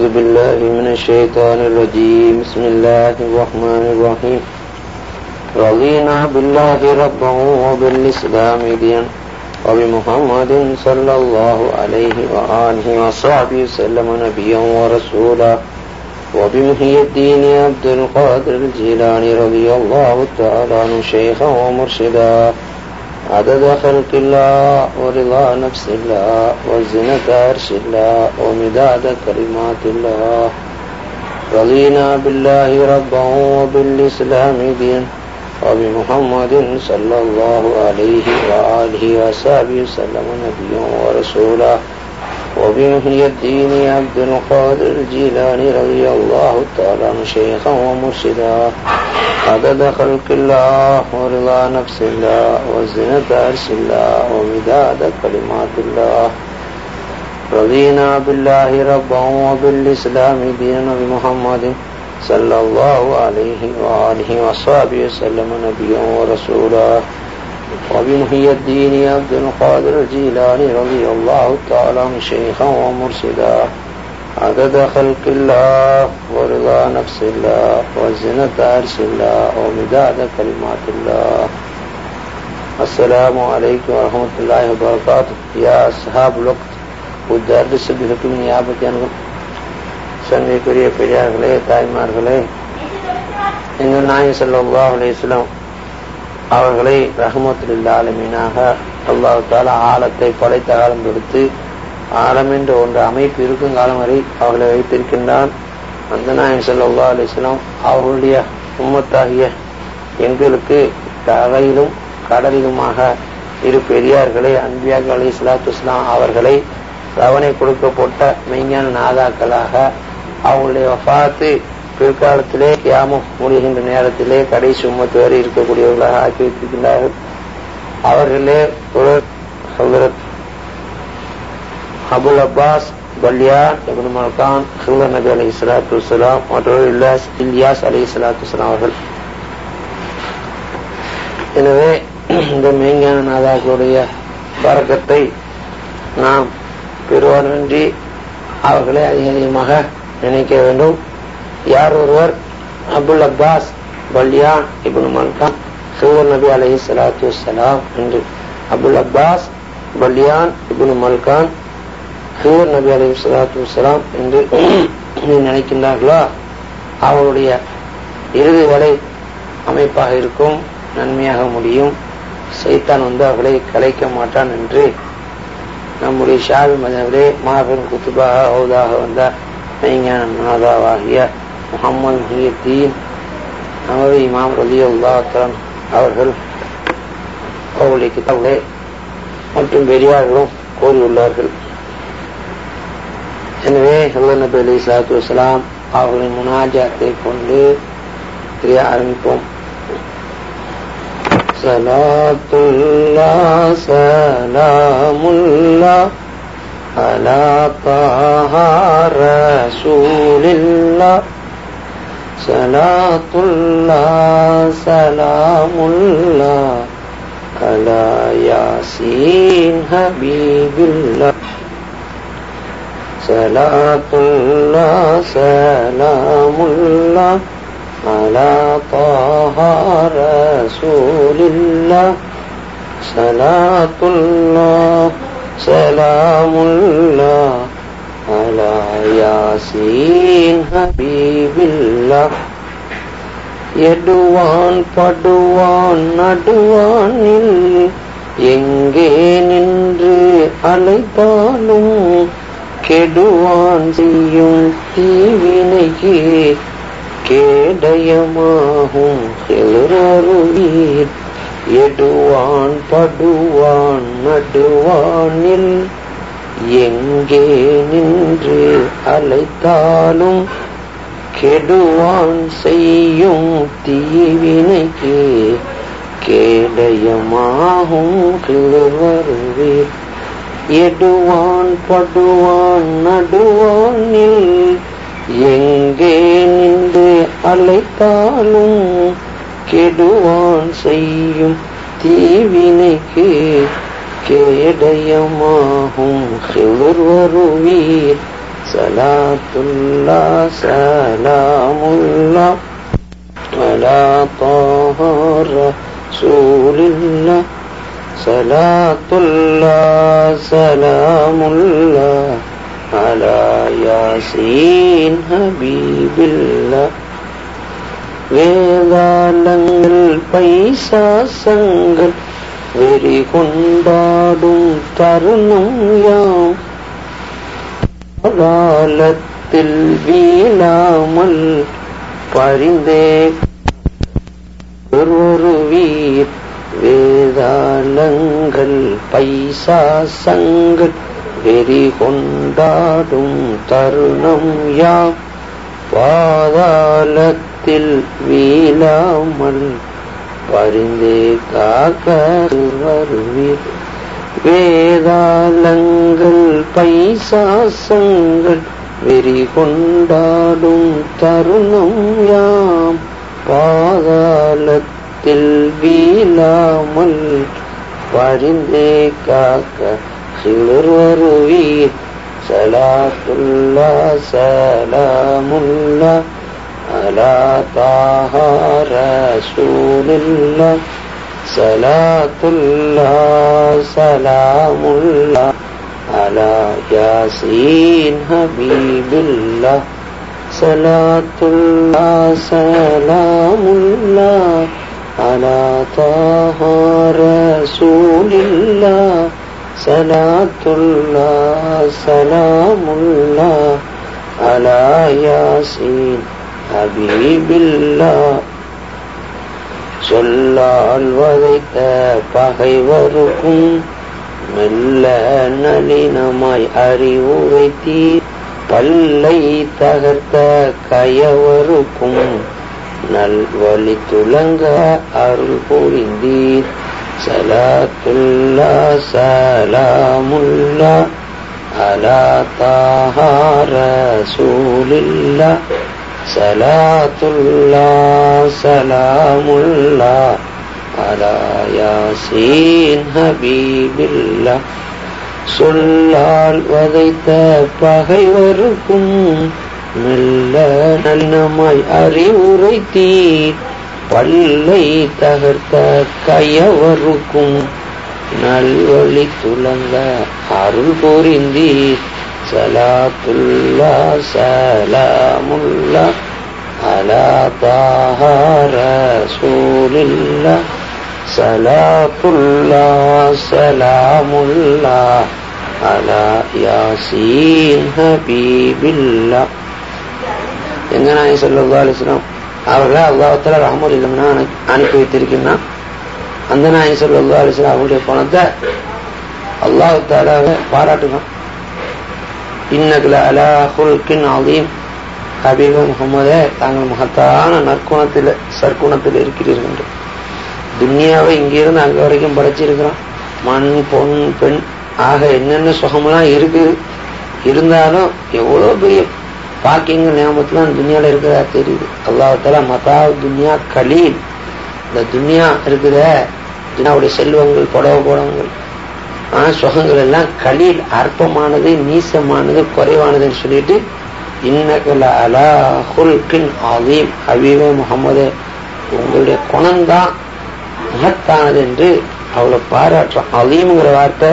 بالله من الشيطان الرجيم بسم الله الرحمن الرحيم رضينا بالله ربا وبالإسلام دينا وبمحمد صلى الله عليه وآله وصحبه وسلم نبيا ورسولا وبمحي الدين عبد القادر الجيلاني رضي الله تعالى عنه شيخا ومرشدا عدد خلق الله ورضا نفس الله وزنة عرش الله ومداد كلمات الله رضينا بالله ربا وبالإسلام دين وبمحمد صلى الله عليه وآله وصحبه وسلم نبيا ورسولا وبمحي الدين عبد القادر الجيلاني رضي الله تعالى عنه شيخا ومرشدا عدد خلق الله ورضا نفس الله وزنة عرش الله ومداد كلمات الله رضينا بالله ربا وبالإسلام دينا بمحمد صلى الله عليه وآله وصحبه وسلم نبيا ورسولا وبمحي الدين عبد القادر الجيلاني رضي الله تعالى عنه شيخا ومرشدا عدد خلق الله ورضا نفس الله وزنة عرش الله ومداد كلمات الله السلام عليكم ورحمة الله وبركاته يا أصحاب الوقت والدرس بحكم نيابة عنكم சந்தைக்குரிய பெரியார்களே தாய்மார்களே எங்கள் நாயன் சல்லாஹ் அலிஸ்லாம் அவர்களை ரஹமத்துல்லா ஆலமீனாக அல்லாஹு தாலா ஆழத்தை படைத்த காலம் கொடுத்து ஆழம் என்ற ஒன்று அமைப்பு இருக்கும் காலம் வரை அவர்களை வைத்திருக்கின்றான் அந்த நாயன் சல்லா அலிஸ்லாம் அவர்களுடைய உம்மத்தாகிய எங்களுக்கு தகையிலும் கடலிலுமாக இரு பெரியார்களை அன்பியாக அலி இஸ்லாத்து இஸ்லாம் அவர்களை ரவணை கொடுக்கப்பட்ட மெய்ஞான நாதாக்களாக அவங்களுடைய வஃபாத்து பிற்காலத்திலே கியாமம் முடிகின்ற நேரத்திலே கடைசி உம்மத்து வரை இருக்கக்கூடியவர்களாக ஆக்கி வைத்திருக்கின்றார்கள் அவர்களே ஒரு ஹசரத் அபுல் அப்பாஸ் பல்யான் இபின் மல்கான் ஹில்லர் நபி அலி இஸ்லாத்து வலாம் மற்றொரு இல்லாஸ் இல்யாஸ் அலி இஸ்லாத்து வலாம் அவர்கள் எனவே இந்த மெய்ஞான நாதாக்களுடைய பறக்கத்தை நாம் பெறுவாரின்றி அவர்களை அதிக அதிகமாக நினைக்க வேண்டும் யார் ஒருவர் அபுல் அப்பாஸ் பல்யான் இபுன் மல்கான் ஹில்லர் நபி அலி சலாத்து வலாம் என்று அபுல் அப்பாஸ் பல்யான் இபுன் மல்கான் ஹில்லர் நபி அலி சலாத்து வலாம் என்று நினைக்கின்றார்களோ அவருடைய இறுதி வரை அமைப்பாக இருக்கும் நன்மையாக முடியும் சைத்தான் வந்து அவர்களை கலைக்க மாட்டான் என்று நம்முடைய ஷாவி மதவிலே மாபெரும் குத்துபாக ஹவுதாக வந்த மெய்ஞான நாதாவாகிய முகமது முஹியத்தீன் நமது இமாம் ரலி அல்லாத்தரன் அவர்கள் அவருடைய கிதாபுலே மற்றும் பெரியார்களும் கூறியுள்ளார்கள் எனவே ஹல்ல நபி அலி சலாத்து வலாம் அவர்களின் முனாஜாத்தை கொண்டு தெரிய ஆரம்பிப்போம் صلاة الله سلام الله على طه رسول الله صلاة الله سلام الله على ياسين حبيب الله صلاة الله سلام الله على طه رسول الله صلاة الله سلام الله على ياسين حبيب الله எடுவான் படுவான் நடுவானில் எங்கே நின்று அழைத்தாலும் கெடுவான் செய்யும் தீவினைக்கு கேடயமாகும் செலுருவீர் எடுவான் படுவான் நடுவானில் எங்கே நின்று அழைத்தாலும் கெடுவான் செய்யும் தீவினைக்கு கேடயமாகும் கிளவருவீர் எடுவான் படுவான் நடுவானில் எங்கே நின்று அழைத்தாலும் கெடுவான் செய்யும் தீவினைக்கு கேடயமாகும் வருவீர் صلاة الله سلام الله على طه رسول الله صلاة الله سلام الله على ياسين حبيب الله வேதாளங்கள் பைசாசங்கள் வெறி கொண்டாடும் தருணம் யாம் காலத்தில் வீழாமல் பரிந்தே ஒரு வீர் வேதாளங்கள் பைசாசங்கள் வெறி கொண்டாடும் தருணம் யாம் பாதாளத்தில் வீழாமல் பரிந்தே காக்க வருவீர் வேதாளங்கள் பைசாசங்கள் வெறி கொண்டாடும் தருணம் யாம் பாதாளத்தில் வீழாமல் பரிந்தே காக்க சிலர் வருவீர் சலாத்துல்லா சலாமுல்லா அலா தாஹா ரசூலுல்லா சலாத்துல்லா சலாமுல்லா அலா யாசீன் ஹபீபுல்லா சலாத்துல்லா சலாமுல்லா அலா தாஹா ரசூலில்லா صلاة الله سلام الله على ياسين حبيب الله சொல்லால் வதைத்த பகைவருக்கும் மெல்ல நளினமாய் அறிவுரைத்தீர் பல்லை தகர்த்த கயவருக்கும் நல்வழி துலங்க அருள் புரிந்தீர் சலாத்துல்லா சலாமுல்லா அலா தாஹா ரசூலில்லா சலாத்துல்லா சலாமுல்லா அலா யாசீன் ஹபீபில்லா சொல்லால் வதைத்த பகைவருக்கும் மெல்ல நளினமாய் அறிவுரைத்தீர் பல்லை தகர்த்த கையவருக்கும் நல்வழி துலங்க அருள் புரிந்தீர் சலாத்துல்லா சலாமுல்லா அலா தாஹா ரசூலில்லா சலாத்துல்லா சலாமுல்லா அலா யாசீன் ஹபீபில்லா எங்க நாய் சொல்லா அலிஸ்லாம் அவர்களை அல்லாஹால ரஹமது இல்லம்னா அனுப்பி வைத்திருக்கிறான் அந்த நாய் சொல்லா அலிஸ்லாம் அவருடைய பணத்தை அல்லாஹால பாராட்டுதான் இன்னகுல அலா ஹுல்கின் அலீம் ஹபீப முகமதே தாங்கள் மகத்தான நற்குணத்தில் சற்குணத்தில் இருக்கிறீர்கள் என்று துன்யாவை இங்கிருந்து அங்க வரைக்கும் படைச்சிருக்கிறான் மண் பொன் பெண் ஆக என்னென்ன சுகமெல்லாம் இருக்குது இருந்தாலும் எவ்வளவு பெரிய பாக்கியங்கள் ஞாபகத்துலாம் துன்யால இருக்கிறதா தெரியுது அல்லாஹால மதா துன்யா கலீல் இந்த துன்யா இருக்குத துன்யாவுடைய செல்வங்கள் புடவ புடவங்கள் ஆனா சுகங்கள் எல்லாம் கலீல் அற்பமானது நீசமானது குறைவானதுன்னு சொல்லிட்டு இன்னகல அலா ஹுல்கின் அதீம் ஹபீபே முகமது உங்களுடைய குணம்தான் மகத்தானது என்று அவளை பாராட்டுறான் அதீம்ங்கிற வார்த்தை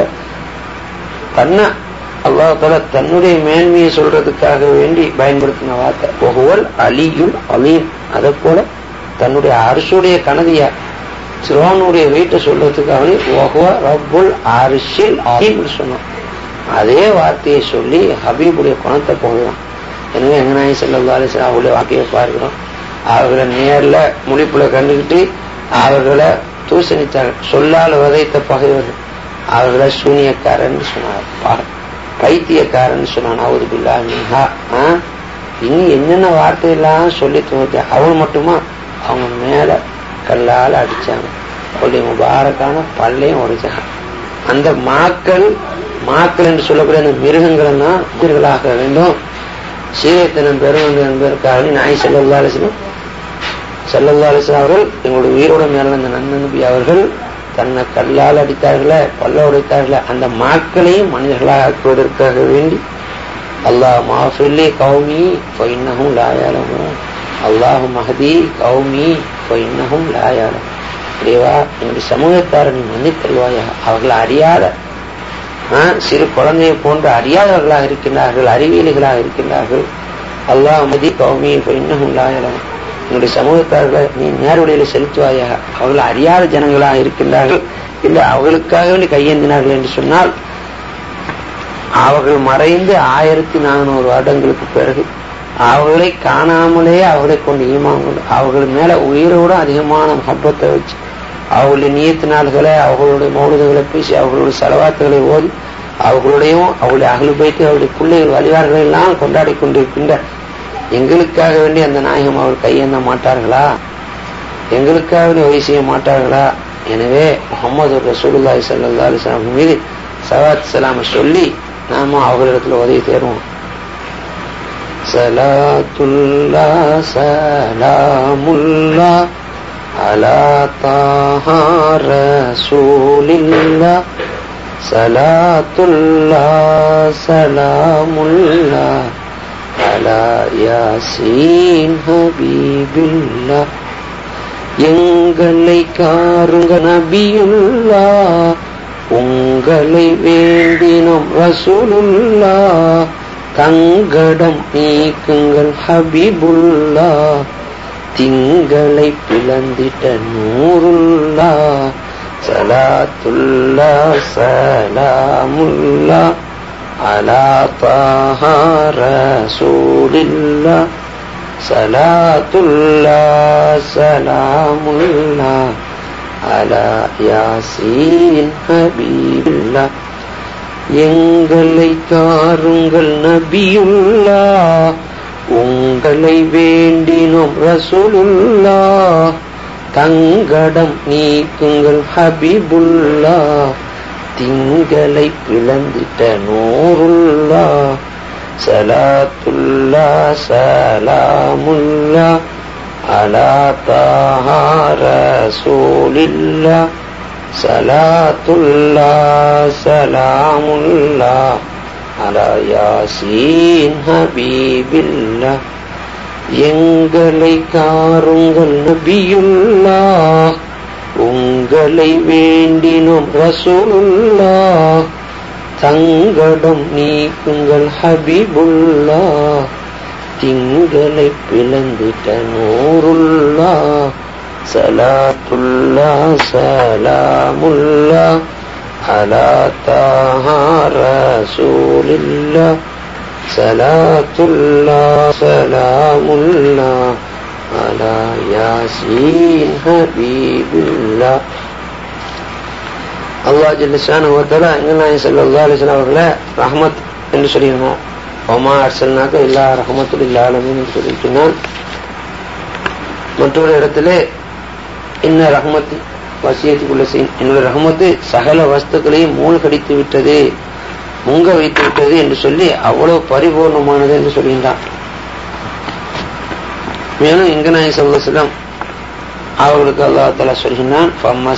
தன்னை அல்லாஹால தன்னுடைய மேன்மையை சொல்றதுக்காக வேண்டி பயன்படுத்தின வார்த்தை ஒவ்வொரு அலியுல் அலீம் அதை போல தன்னுடைய அரசுடைய கனதியா சிறுவானுடைய வீட்டை சொல்றதுக்காக ஒஹுவ ரப்புல் அரிசில் அலீம் சொன்னான் அதே வார்த்தையை சொல்லி ஹபீபுடைய குணத்தை போகலாம் எனவே எங்கனாய் செல்லவாலே அவருடைய வாக்கையை பார்க்கிறோம் அவர்களை நேர்ல முடிப்புல கண்டுகிட்டு அவர்களை தூசணித்தார் சொல்லால் வதைத்த பகைவர்கள் அவர்களை சூனியக்காரன் சொன்னார் பைத்தியக்காரன் சொன்னான் அவது பில்லா மின்ஹா இன்னும் என்னென்ன வார்த்தையெல்லாம் சொல்லி தோத்த அவள் மட்டுமா அவங்க மேல கல்லால் அடிச்சாங்க அவளுடைய முபாரக்கான பல்லையும் உடைச்சாங்க அந்த மாக்கள் மாக்கள் என்று சொல்லக்கூடிய அந்த மிருகங்கள் எல்லாம் உயிர்களாக வேண்டும் சீரத்தனம் பெறும் என்பதற்காக நாய் செல்லல்லா அலிஸ்லம் செல்லல்லா அலிஸ்லாம் அவர்கள் எங்களுடைய உயிரோட மேல அந்த நன்னபி அவர்கள் தன்னை கல்லால் அடித்தார்களே பல்ல உடைத்தார்களே அந்த மாக்களையும் மனிதர்களாக ஆக்குவதற்காக வேண்டி அல்லாஹ் மாஃபில்லி கௌமி ஃபைன்னஹும் லா யஅலமூன் அல்லாஹு மஹதி கௌமி ஃபைன்னஹும் லா யஅலமூன் தேவா என்னுடைய சமூகத்தாரை நீ மன்னித்தருவாயா அவர்கள் அறியாத ஆ, சிறு குழந்தையை போன்று அறியாதவர்களாக இருக்கின்றார்கள் அறிவியலிகளாக இருக்கின்றார்கள் அல்லாஹ் மதி கௌமி இன்னும் லாயலம் என்னுடைய சமூகத்தார்களை நீ நேர்வழியில செலுத்துவாயாக அவர்கள் அறியாத ஜனங்களாக இருக்கின்றார்கள் இல்லை அவர்களுக்காக வேண்டி கையேந்தினார்கள் என்று சொன்னால் அவர்கள் மறைந்து ஆயிரத்தி நானூறு வருடங்களுக்கு பிறகு அவர்களை காணாமலே அவர்களை கொண்டு ஈமான் அவர்கள் மேல உயிரோட அதிகமான மகப்பத்தை வச்சு அவர்களுடைய நீயத்து நாள்களை அவர்களுடைய மௌலிகளை பேசி அவர்களுடைய செலவாத்துகளை ஓதி அவர்களுடையும் அவருடைய அகல் பைத்து அவருடைய பிள்ளைகள் வழிபாடுகளை எல்லாம் கொண்டாடி கொண்டிருக்கின்ற எங்களுக்காக வேண்டி அந்த நாயகம் அவர்கள் கையேந்த மாட்டார்களா எங்களுக்காக வேண்டி உதவி செய்ய மாட்டார்களா எனவே முகமது ரசூலுல்லாஹி ஸல்லல்லாஹு அலைஹி வஸல்லம் மீது சலாத் சலாம சொல்லி நாம அவர்களிடத்துல உதவி தேடுவோம் சலாத்துல்லா சலாமுல்லா அலா தாஹா ரசூலில்லா சலாத்துல்லா சலாமுல்லா அலா யாசீன் ஹபீபில்லா எங்களை காருங்க நபியுல்லா உங்களை வேண்டினோம் ரசூலுல்லா தங்கடம் நீக்குங்கள் ஹபீபுல்லா திங்களை பிளந்திட்ட நூறுல்லா சலாத்துல்லா சலாமுல்லா அலா தாஹா ரசூலில்லா சலாத்துல்லா சலாமுல்லா அலா யாசீன் ஹபீபுல்லா எங்களை தாருங்கள் நபியுல்லா உங்களை வேண்டினோம் ரசூலுல்லா தங்கடம் நீக்குங்கள் ஹபீபுல்லா திங்களை பிளந்திட்ட நூறுல்லா சலாத்துல்லா சலாமுல்லா அலா தாஹா ரசூலில்லா சலாத்துல்லா சலாமுல்லா அலா யாசீன் ஹபீபில்லா எங்களை காருங்கள் நபியுல்லா உங்களை வேண்டினோம் ரசூலுல்லா தங்கடம் நீக்குங்கள் ஹபீபுல்லா திங்களை பிளந்திட்ட நூறுல்லா சலாத்துல்லா சலாமுல்லா அலா தாஹா ரசூலில்லா சலாத்துல்லா சலாமுல்லா அலா யாசீன் ஹபீபுல்லா அல்லா ஜில்லிசான ஒருத்தர எங்கநாயகம் சல்லா அலிஸ்லாம் அவர்களை ரஹமத் என்று சொல்லியிருந்தார் ஒமா அர்சல்னாக்க இல்லா ரஹமத்துல் இல்லாலமின் என்று சொல்லியிருக்கிறான் மற்றொரு இடத்துல இன்ன ரஹமத்து வசியத்துக்குள்ள செய்யும் என்னுடைய ரஹமத்து சகல வஸ்துக்களையும் மூழ்கடித்து விட்டது முங்க வைத்து விட்டது என்று சொல்லி அவ்வளவு பரிபூர்ணமானது என்று சொல்கின்றான் மேலும் இங்க நாய் சொல்லம் அவர்களுக்கு அல்லா தலா சொல்கின்றான்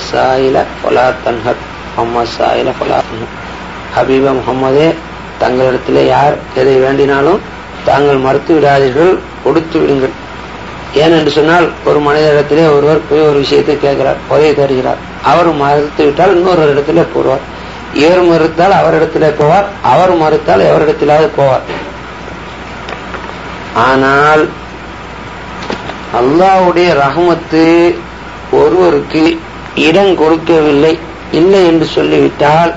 ஹபீப முகமதே தங்களிடத்திலே யார் எதை வேண்டினாலும் தாங்கள் மறுத்து விடாதீர்கள் கொடுத்து விடுங்கள் ஏனென்று சொன்னால் ஒரு மனிதரிடத்திலே ஒருவர் போய் ஒரு விஷயத்தை கேட்கிறார் உதவி தருகிறார் அவர் மறுத்து விட்டால் இன்னொரு இடத்திலே போடுவார் இவர் மறுத்தால் அவரிடத்திலே போவார் அவர் மறுத்தால் எவரிடத்திலாவது போவார் ஆனால் அல்லாவுடைய ரஹமத்து ஒருவருக்கு இடம் கொடுக்கவில்லை இல்லை என்று சொல்லிவிட்டால்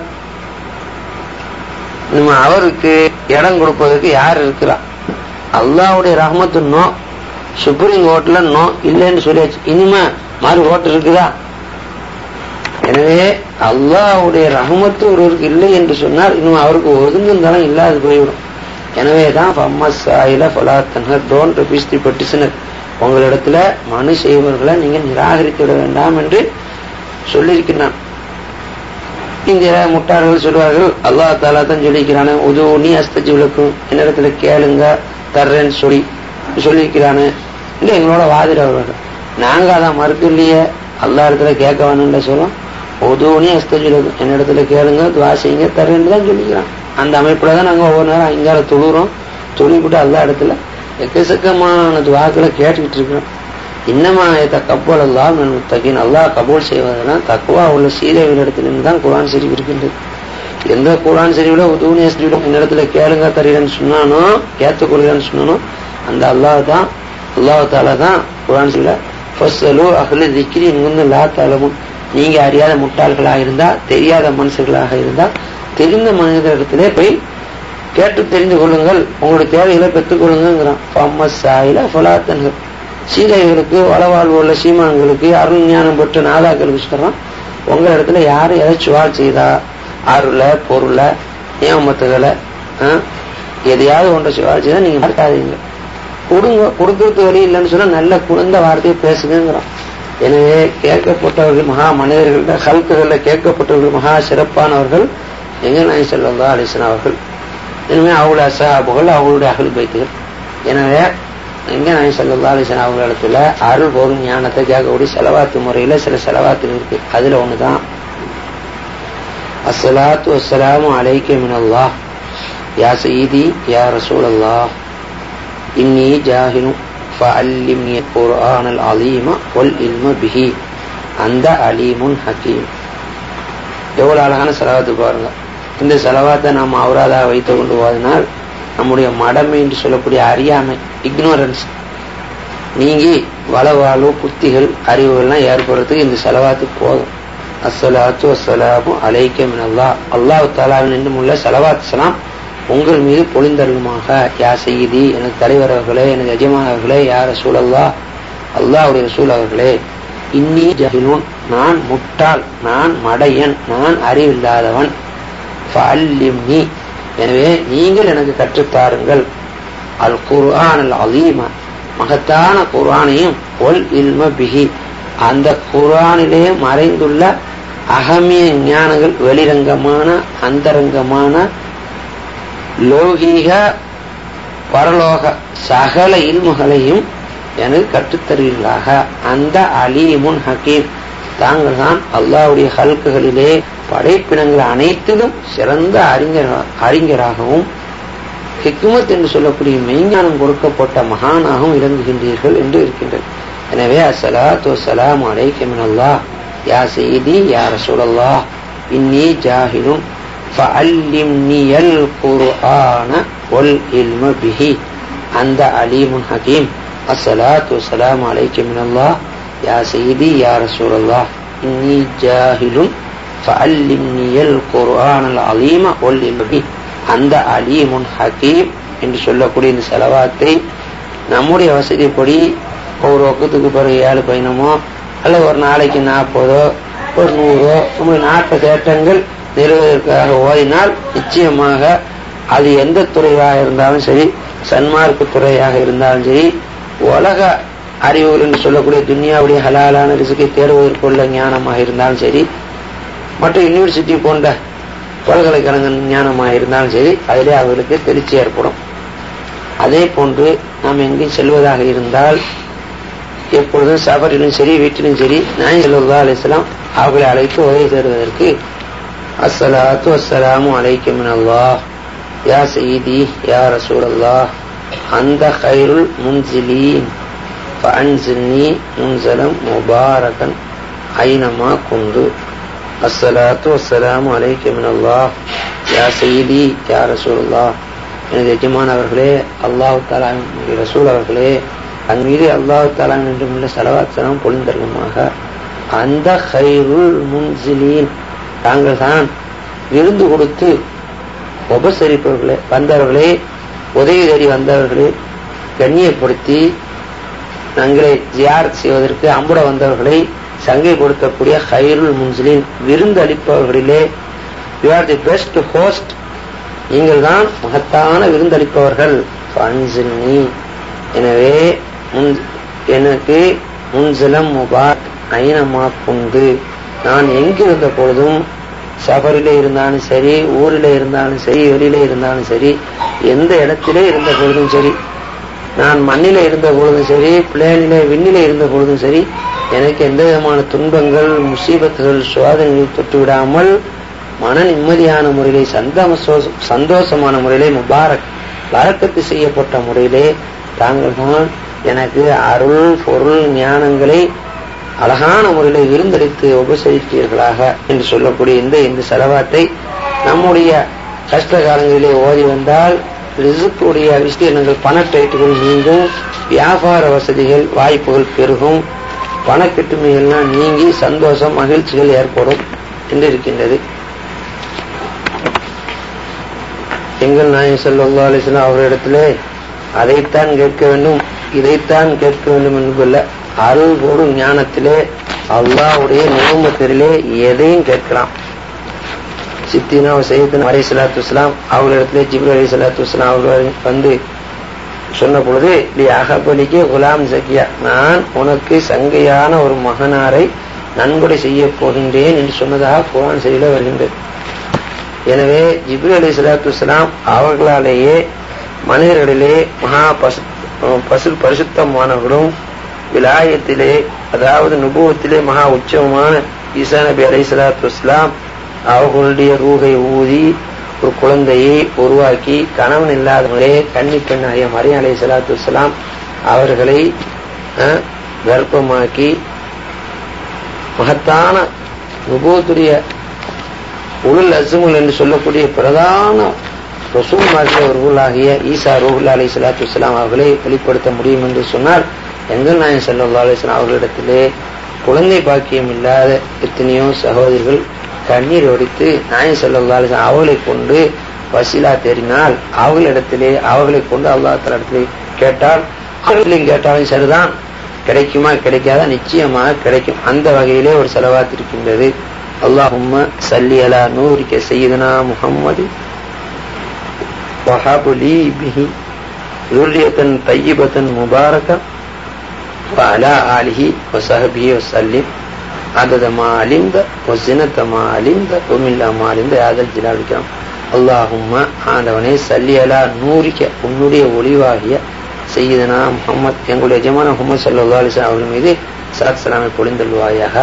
நம்ம அவருக்கு இடம் கொடுப்பதற்கு யார் இருக்கிறார் அல்லாவுடைய ரஹமத்து நோ சுப்ரீம் கோர்ட்ல நோ இல்லைன்னு சொல்லியாச்சு இனிமே மாறி ஓட்டு இருக்குதா எனவே அல்லாவுடைய ரஹமத்து ஒருவருக்கு இல்லை என்று சொன்னால் இன்னும் அவருக்கு ஒதுங்கும் தரம் இல்லாது போய்விடும் எனவே தான் ஃபம்மஸ் சாயில ஃபலாத்தன்ஹர் டோன்ட் ரிபீஸ் தி பெட்டிஷனர் உங்களிடத்துல மனு செய்வர்களை நீங்க நிராகரித்து விட வேண்டாம் என்று சொல்லியிருக்கிறான் இங்க முட்டாள்கள் சொல்வார்கள் அல்லா தாலா தான் சொல்லியிருக்கிறானு உது நீ அஸ்தஜி விளக்கும் என்னிடத்துல கேளுங்க தர்றேன்னு சொல்லி சொல்லியிருக்கிறானு என்று எங்களோட வாதிடவர்கள் நாங்க அதான் மறுக்க இல்லையே அல்லா இடத்துல கேட்க வேணும்ல சொல்லும் உதவுனே அஸ்தஜிலது என்னிடத்துல கேளுங்க துவா செய்யுங்க தரேன்னு தான் சொல்லிக்கிறான் அந்த அமைப்புல தான் நாங்க ஒவ்வொரு நேரம் இங்கால தொழுறோம் தொழில்பட்டு அல்ல இடத்துல எக்கச்சக்கமான துவாக்களை கேட்டுக்கிட்டு இருக்கிறோம் இன்னமா கப்பல் அல்லாஹ் முத்தகின் அல்லாஹ் கபூல் செய்வதெல்லாம் தக்குவா உள்ள சீதைகள் இடத்துல தான் குரான் ஷெரீப் இருக்கின்றது எந்த குரான் ஷெரீஃப்ல உதவுனி அஸ்தஜில என்னிடத்துல கேளுங்க தரீரன்னு சொன்னானோ ஏத்துக்கொள்கிறேன்னு சொன்னானோ அந்த அல்லாஹ் தான் அல்லாஹ் தாலா தான் குரான் ஷெரீஃப்ல ஃபஸ்ஸலு அஹ்ல திக்ரி இங்கு லா தலமும் நீங்க அறியாத முட்டாள்களாக இருந்தா தெரியாத மனுஷர்களாக இருந்தா தெரிந்த மனிதரிடத்திலே போய் கேட்டு தெரிந்து கொள்ளுங்கள் உங்களுடைய தேவைகளை பெற்றுக் கொள்ளுங்கிறான் சாயில ஃபலாத்தன்கள் சீதைகளுக்கு வளவாழ்வு உள்ள சீமான்களுக்கு அருள் ஞானம் பெற்ற நாதாக்களுக்கு சொல்றான் உங்க இடத்துல யாரும் ஏதாச்சும் வாழ் செய்தா அருள பொருள நியமத்துகளை எதையாவது ஒன்றை சிவால் செய்தா நீங்க மறக்காதீங்க கொடுங்க கொடுக்கறது வழி இல்லைன்னு சொன்னா நல்ல குழந்த வார்த்தையை பேசுங்கிறான் எனவே கேட்கப்பட்டவர்கள் மகா மனிதர்கள் ஹல்குகள்ல கேட்கப்பட்டவர்கள் மகா சிறப்பானவர்கள் எங்க நாய் செல்வந்தா அலிசன் அவர்கள் எனவே அவங்களுடைய அசாபுகள் அவங்களுடைய அகல் பைத்துகள் எனவே எங்க நாய் செல்வந்தா அலிசன் அவர்களிடத்துல அருள் போகும் ஞானத்தை கேட்கக்கூடிய செலவாத்து முறையில சில செலவாத்து இருக்கு அதுல ஒண்ணுதான் அஸ்ஸலாத்து வஸ்ஸலாமு அலைக்க மினல்லாஹ் யா சயீதி யா ரசூல் அல்லாஹ் இன்னி ஜாஹினு فعلمني القرآن العظيم والعلم به அந்த அலீமுன் ஹக்கீம் எவ்வளவு அழகான செலவாத்து பாருங்க இந்த செலவாத்தை நாம் அவராதாக வைத்துக் கொண்டு போவதனால் நம்முடைய மடமை என்று சொல்லக்கூடிய அறியாமை இக்னோரன்ஸ் நீங்கி வளவாழ்வு புத்திகள் அறிவுகள்லாம் ஏற்படுறதுக்கு இந்த செலவாத்து போதும் அஸ்ஸலாத்து அஸ்ஸலாமு அலைக்கம் அல்லா அல்லாஹ் தாலாவின் என்றும் உள்ள செலவாத் சலாம் உங்கள் மீது பொழிந்தருளுமாக யா செய்தி எனக்கு தலைவர் அவர்களே எனக்கு எஜமான அவர்களே யார் ரசூலல்லா அல்லாவுடைய ரசூல் அவர்களே இன்னி ஜஹிலூன் நான் முட்டாள் நான் மடையன் நான் அறிவில்லாதவன் ஃபஅல்லிம்னி எனவே நீங்கள் எனக்கு கற்றுத்தாருங்கள் அல் குர்ஆன் அல் அலீம மகத்தான குர்ஆனையும் ஒல் இல்ம பிஹி அந்த குர்ஆனிலே மறைந்துள்ள அகமிய ஞானங்கள் வெளிரங்கமான அந்தரங்கமான லௌகீக பரலோக சகல இல்முகளையும் எனக்கு கற்றுத்தருவீர்களாக அந்த அலீமுன் ஹக்கீம் தாங்கள் தான் அல்லாவுடைய ஹல்குகளிலே படைப்பினங்கள் அனைத்திலும் சிறந்த அறிஞர் அறிஞராகவும் ஹிக்மத் என்று சொல்லக்கூடிய மெய்ஞானம் கொடுக்கப்பட்ட மகானாகவும் விளங்குகின்றீர்கள் என்று இருக்கின்றது எனவே அஸ்ஸலாத்து வஸ்ஸலாமு அலைக்க மினல்லாஹ் யா செய்தி யா ரசூலல்லாஹ் இன்னி ஜாஹிலுன் فعلمني القرآن والعلم به أنت عليم حكيم الصلاة والسلام عليك من الله يا سيدي يا رسول الله إني جاهل فعلمني القرآن العظيم والعلم به அந்த அலீமுன் ஹக்கீம் என்று சொல்லக்கூடிய இந்த செலவாத்தை நம்முடைய வசதிப்படி ஒரு ஒக்கத்துக்கு பிறகு ஏழு பயணமோ அல்ல ஒரு நாளைக்கு நாற்பதோ ஒரு நூறோ நம்முடைய நாற்பது ஏற்றங்கள் நிறுவதற்காக ஓதினால் நிச்சயமாக அது எந்த துறையாக இருந்தாலும் சரி சன்மார்க்க துறையாக இருந்தாலும் சரி உலக அறிவுகள் என்று சொல்லக்கூடிய துனியாவுடைய ஹலாலான ரிசுக்கை தேடுவதற்குள்ள ஞானமாக இருந்தாலும் சரி மற்ற யூனிவர்சிட்டி போன்ற பல்கலைக்கழக ஞானமாக இருந்தாலும் சரி அதிலே அவர்களுக்கு திருச்சி ஏற்படும் அதே போன்று நாம் எங்கேயும் செல்வதாக இருந்தால் எப்பொழுதும் சபரிலும் சரி வீட்டிலும் சரி நாய் செல்வதா அலிஸ்லாம் அவர்களை அழைத்து உதவி தருவதற்கு الصلاة والسلام عليك من الله يا سيدي يا رسول الله أنت خير المنزلين فأنزلني منزلا مباركا أينما كنت الصلاة والسلام عليك من الله يا سيدي يا رسول الله எனது எஜமான் அவர்களே அல்லாஹு தாலா ரசூல் அவர்களே அங் மீது அல்லாஹு தாலா என்றும் உள்ள செலவாச்சனம் பொழிந்தருமாக அந்த ஹைருல் முன்சிலீன் தாங்கள் தான் விருந்து கொடுத்து உபசரிப்பவர்களே வந்தவர்களே உதவி தேடி வந்தவர்களே கண்ணியப்படுத்தி தங்களை ஜியார் செய்வதற்கு அம்புட வந்தவர்களை சங்கை கொடுக்கக்கூடிய ஹைருல் முன்சிலின் விருந்து அளிப்பவர்களிலே you are the best host நீங்கள் தான் மகத்தான விருந்தளிப்பவர்கள் எனவே எனக்கு முன்சிலம் முபாக் ஐனமா கொண்டு நான் எங்கிருந்த பொழுதும் சபரில இருந்தாலும் சரி ஊரில் இருந்தாலும் சரி வெளியில இருந்தாலும் சரி எந்த இடத்திலே இருந்த பொழுதும் சரி நான் மண்ணில இருந்த பொழுதும் சரி பிளேனில விண்ணில இருந்த பொழுதும் சரி எனக்கு எந்த விதமான துன்பங்கள் முசீபத்துகள் சோதனைகள் தொட்டு விடாமல் மன நிம்மதியான முறையிலே சந்தோஷ சந்தோஷமான முறையிலே முபாரக் வரக்கத்து செய்யப்பட்ட முறையிலே தாங்கள் தான் எனக்கு அருள் பொருள் ஞானங்களை அழகான முறையில விருந்தளித்து உபசரித்தீர்களாக என்று சொல்லக்கூடிய இந்த இந்த செலவாத்தை நம்முடைய கஷ்ட காலங்களிலே ஓதி வந்தால் ரிசுக்குடைய விஸ்தீர்ணங்கள் பணப்பேட்டுகள் நீங்கும் வியாபார வசதிகள் வாய்ப்புகள் பெருகும் பணக்கெட்டுமைகள்லாம் நீங்கி சந்தோஷம் மகிழ்ச்சிகள் ஏற்படும் என்று இருக்கின்றது எங்கள் நாயகம் சல்லா அலிஸ்லாம் அவரிடத்திலே அதைத்தான் கேட்க வேண்டும் இதைத்தான் கேட்க வேண்டும் என்பதல்ல அருள் பொருள் ஞானத்திலே அல்லாவுடைய நியமத்திலே எதையும் கேட்கலாம் சித்தினா சையத்தின் அலை சலாத்து இஸ்லாம் அவர்களிடத்திலே ஜிப்ரு அலி சலாத்து இஸ்லாம் அவர்கள் வந்து சொன்ன பொழுது நீ அகபலிக்கு குலாம் சக்கியா நான் உனக்கு சங்கையான ஒரு மகனாரை நன்கொடை செய்ய போகின்றேன் என்று சொன்னதாக குரான் செய்தியில வருகின்றது எனவே ஜிப்ரி அலி சலாத்து இஸ்லாம் அவர்களாலேயே மனிதர்களிலே மகா பசு பசு பரிசுத்தமானவர்களும் விலாயத்திலே அதாவது நுபுவத்திலே மகா உச்சமான ஈசா நபி அலை சலாத்து இஸ்லாம் அவர்களுடைய ரூகை ஊதி ஒரு குழந்தையை உருவாக்கி கணவன் இல்லாதவர்களே கன்னி பெண்ணாகிய மரியம் அலை சலாத்து இஸ்லாம் அவர்களை கர்ப்பமாக்கி மகத்தான நுபுவத்துடைய உளுல் அசுமுல் என்று சொல்லக்கூடிய பிரதான ரசூல் மாற்றியவர்களாகிய ஈசா ரூஹுல்லா அலி சலாத்து இஸ்லாம் அவர்களை வெளிப்படுத்த முடியும் என்று சொன்னால் எங்கள் நாயன் சல்லா அலிஸ்லாம் அவர்களிடத்திலே குழந்தை பாக்கியம் இல்லாத எத்தனையோ சகோதரிகள் கண்ணீர் ஒடித்து நாயன் சல்லா அலிஸ்லாம் அவர்களை கொண்டு வசீலா தேறினால் அவர்களிடத்திலே அவர்களை கொண்டு அல்லா தலத்திலே கேட்டால் அவர்களையும் கேட்டாலும் சரிதான் கிடைக்குமா கிடைக்காதா நிச்சயமாக கிடைக்கும் அந்த வகையிலே ஒரு செலவாத்திருக்கின்றது அல்லாஹும்ம சல்லி அலா நூரிக்க செய்தனா முகம்மது وهب لي به ذرية طيبة مباركة وعلى آله وصحبه وسلم عدد ما علمت وزنة ما علمت ومن ما علمت هذا الجلال الكرام اللهم ஆண்டவனே சல்லி அலா நூறிக்க உன்னுடைய ஒளிவாகிய செய்தனா முகமது எங்களுடைய எஜமான முகமது சல்லா அலிஸ்லாம் அவர்கள் மீது சலாத் சலாமை பொழிந்தல்வாயாக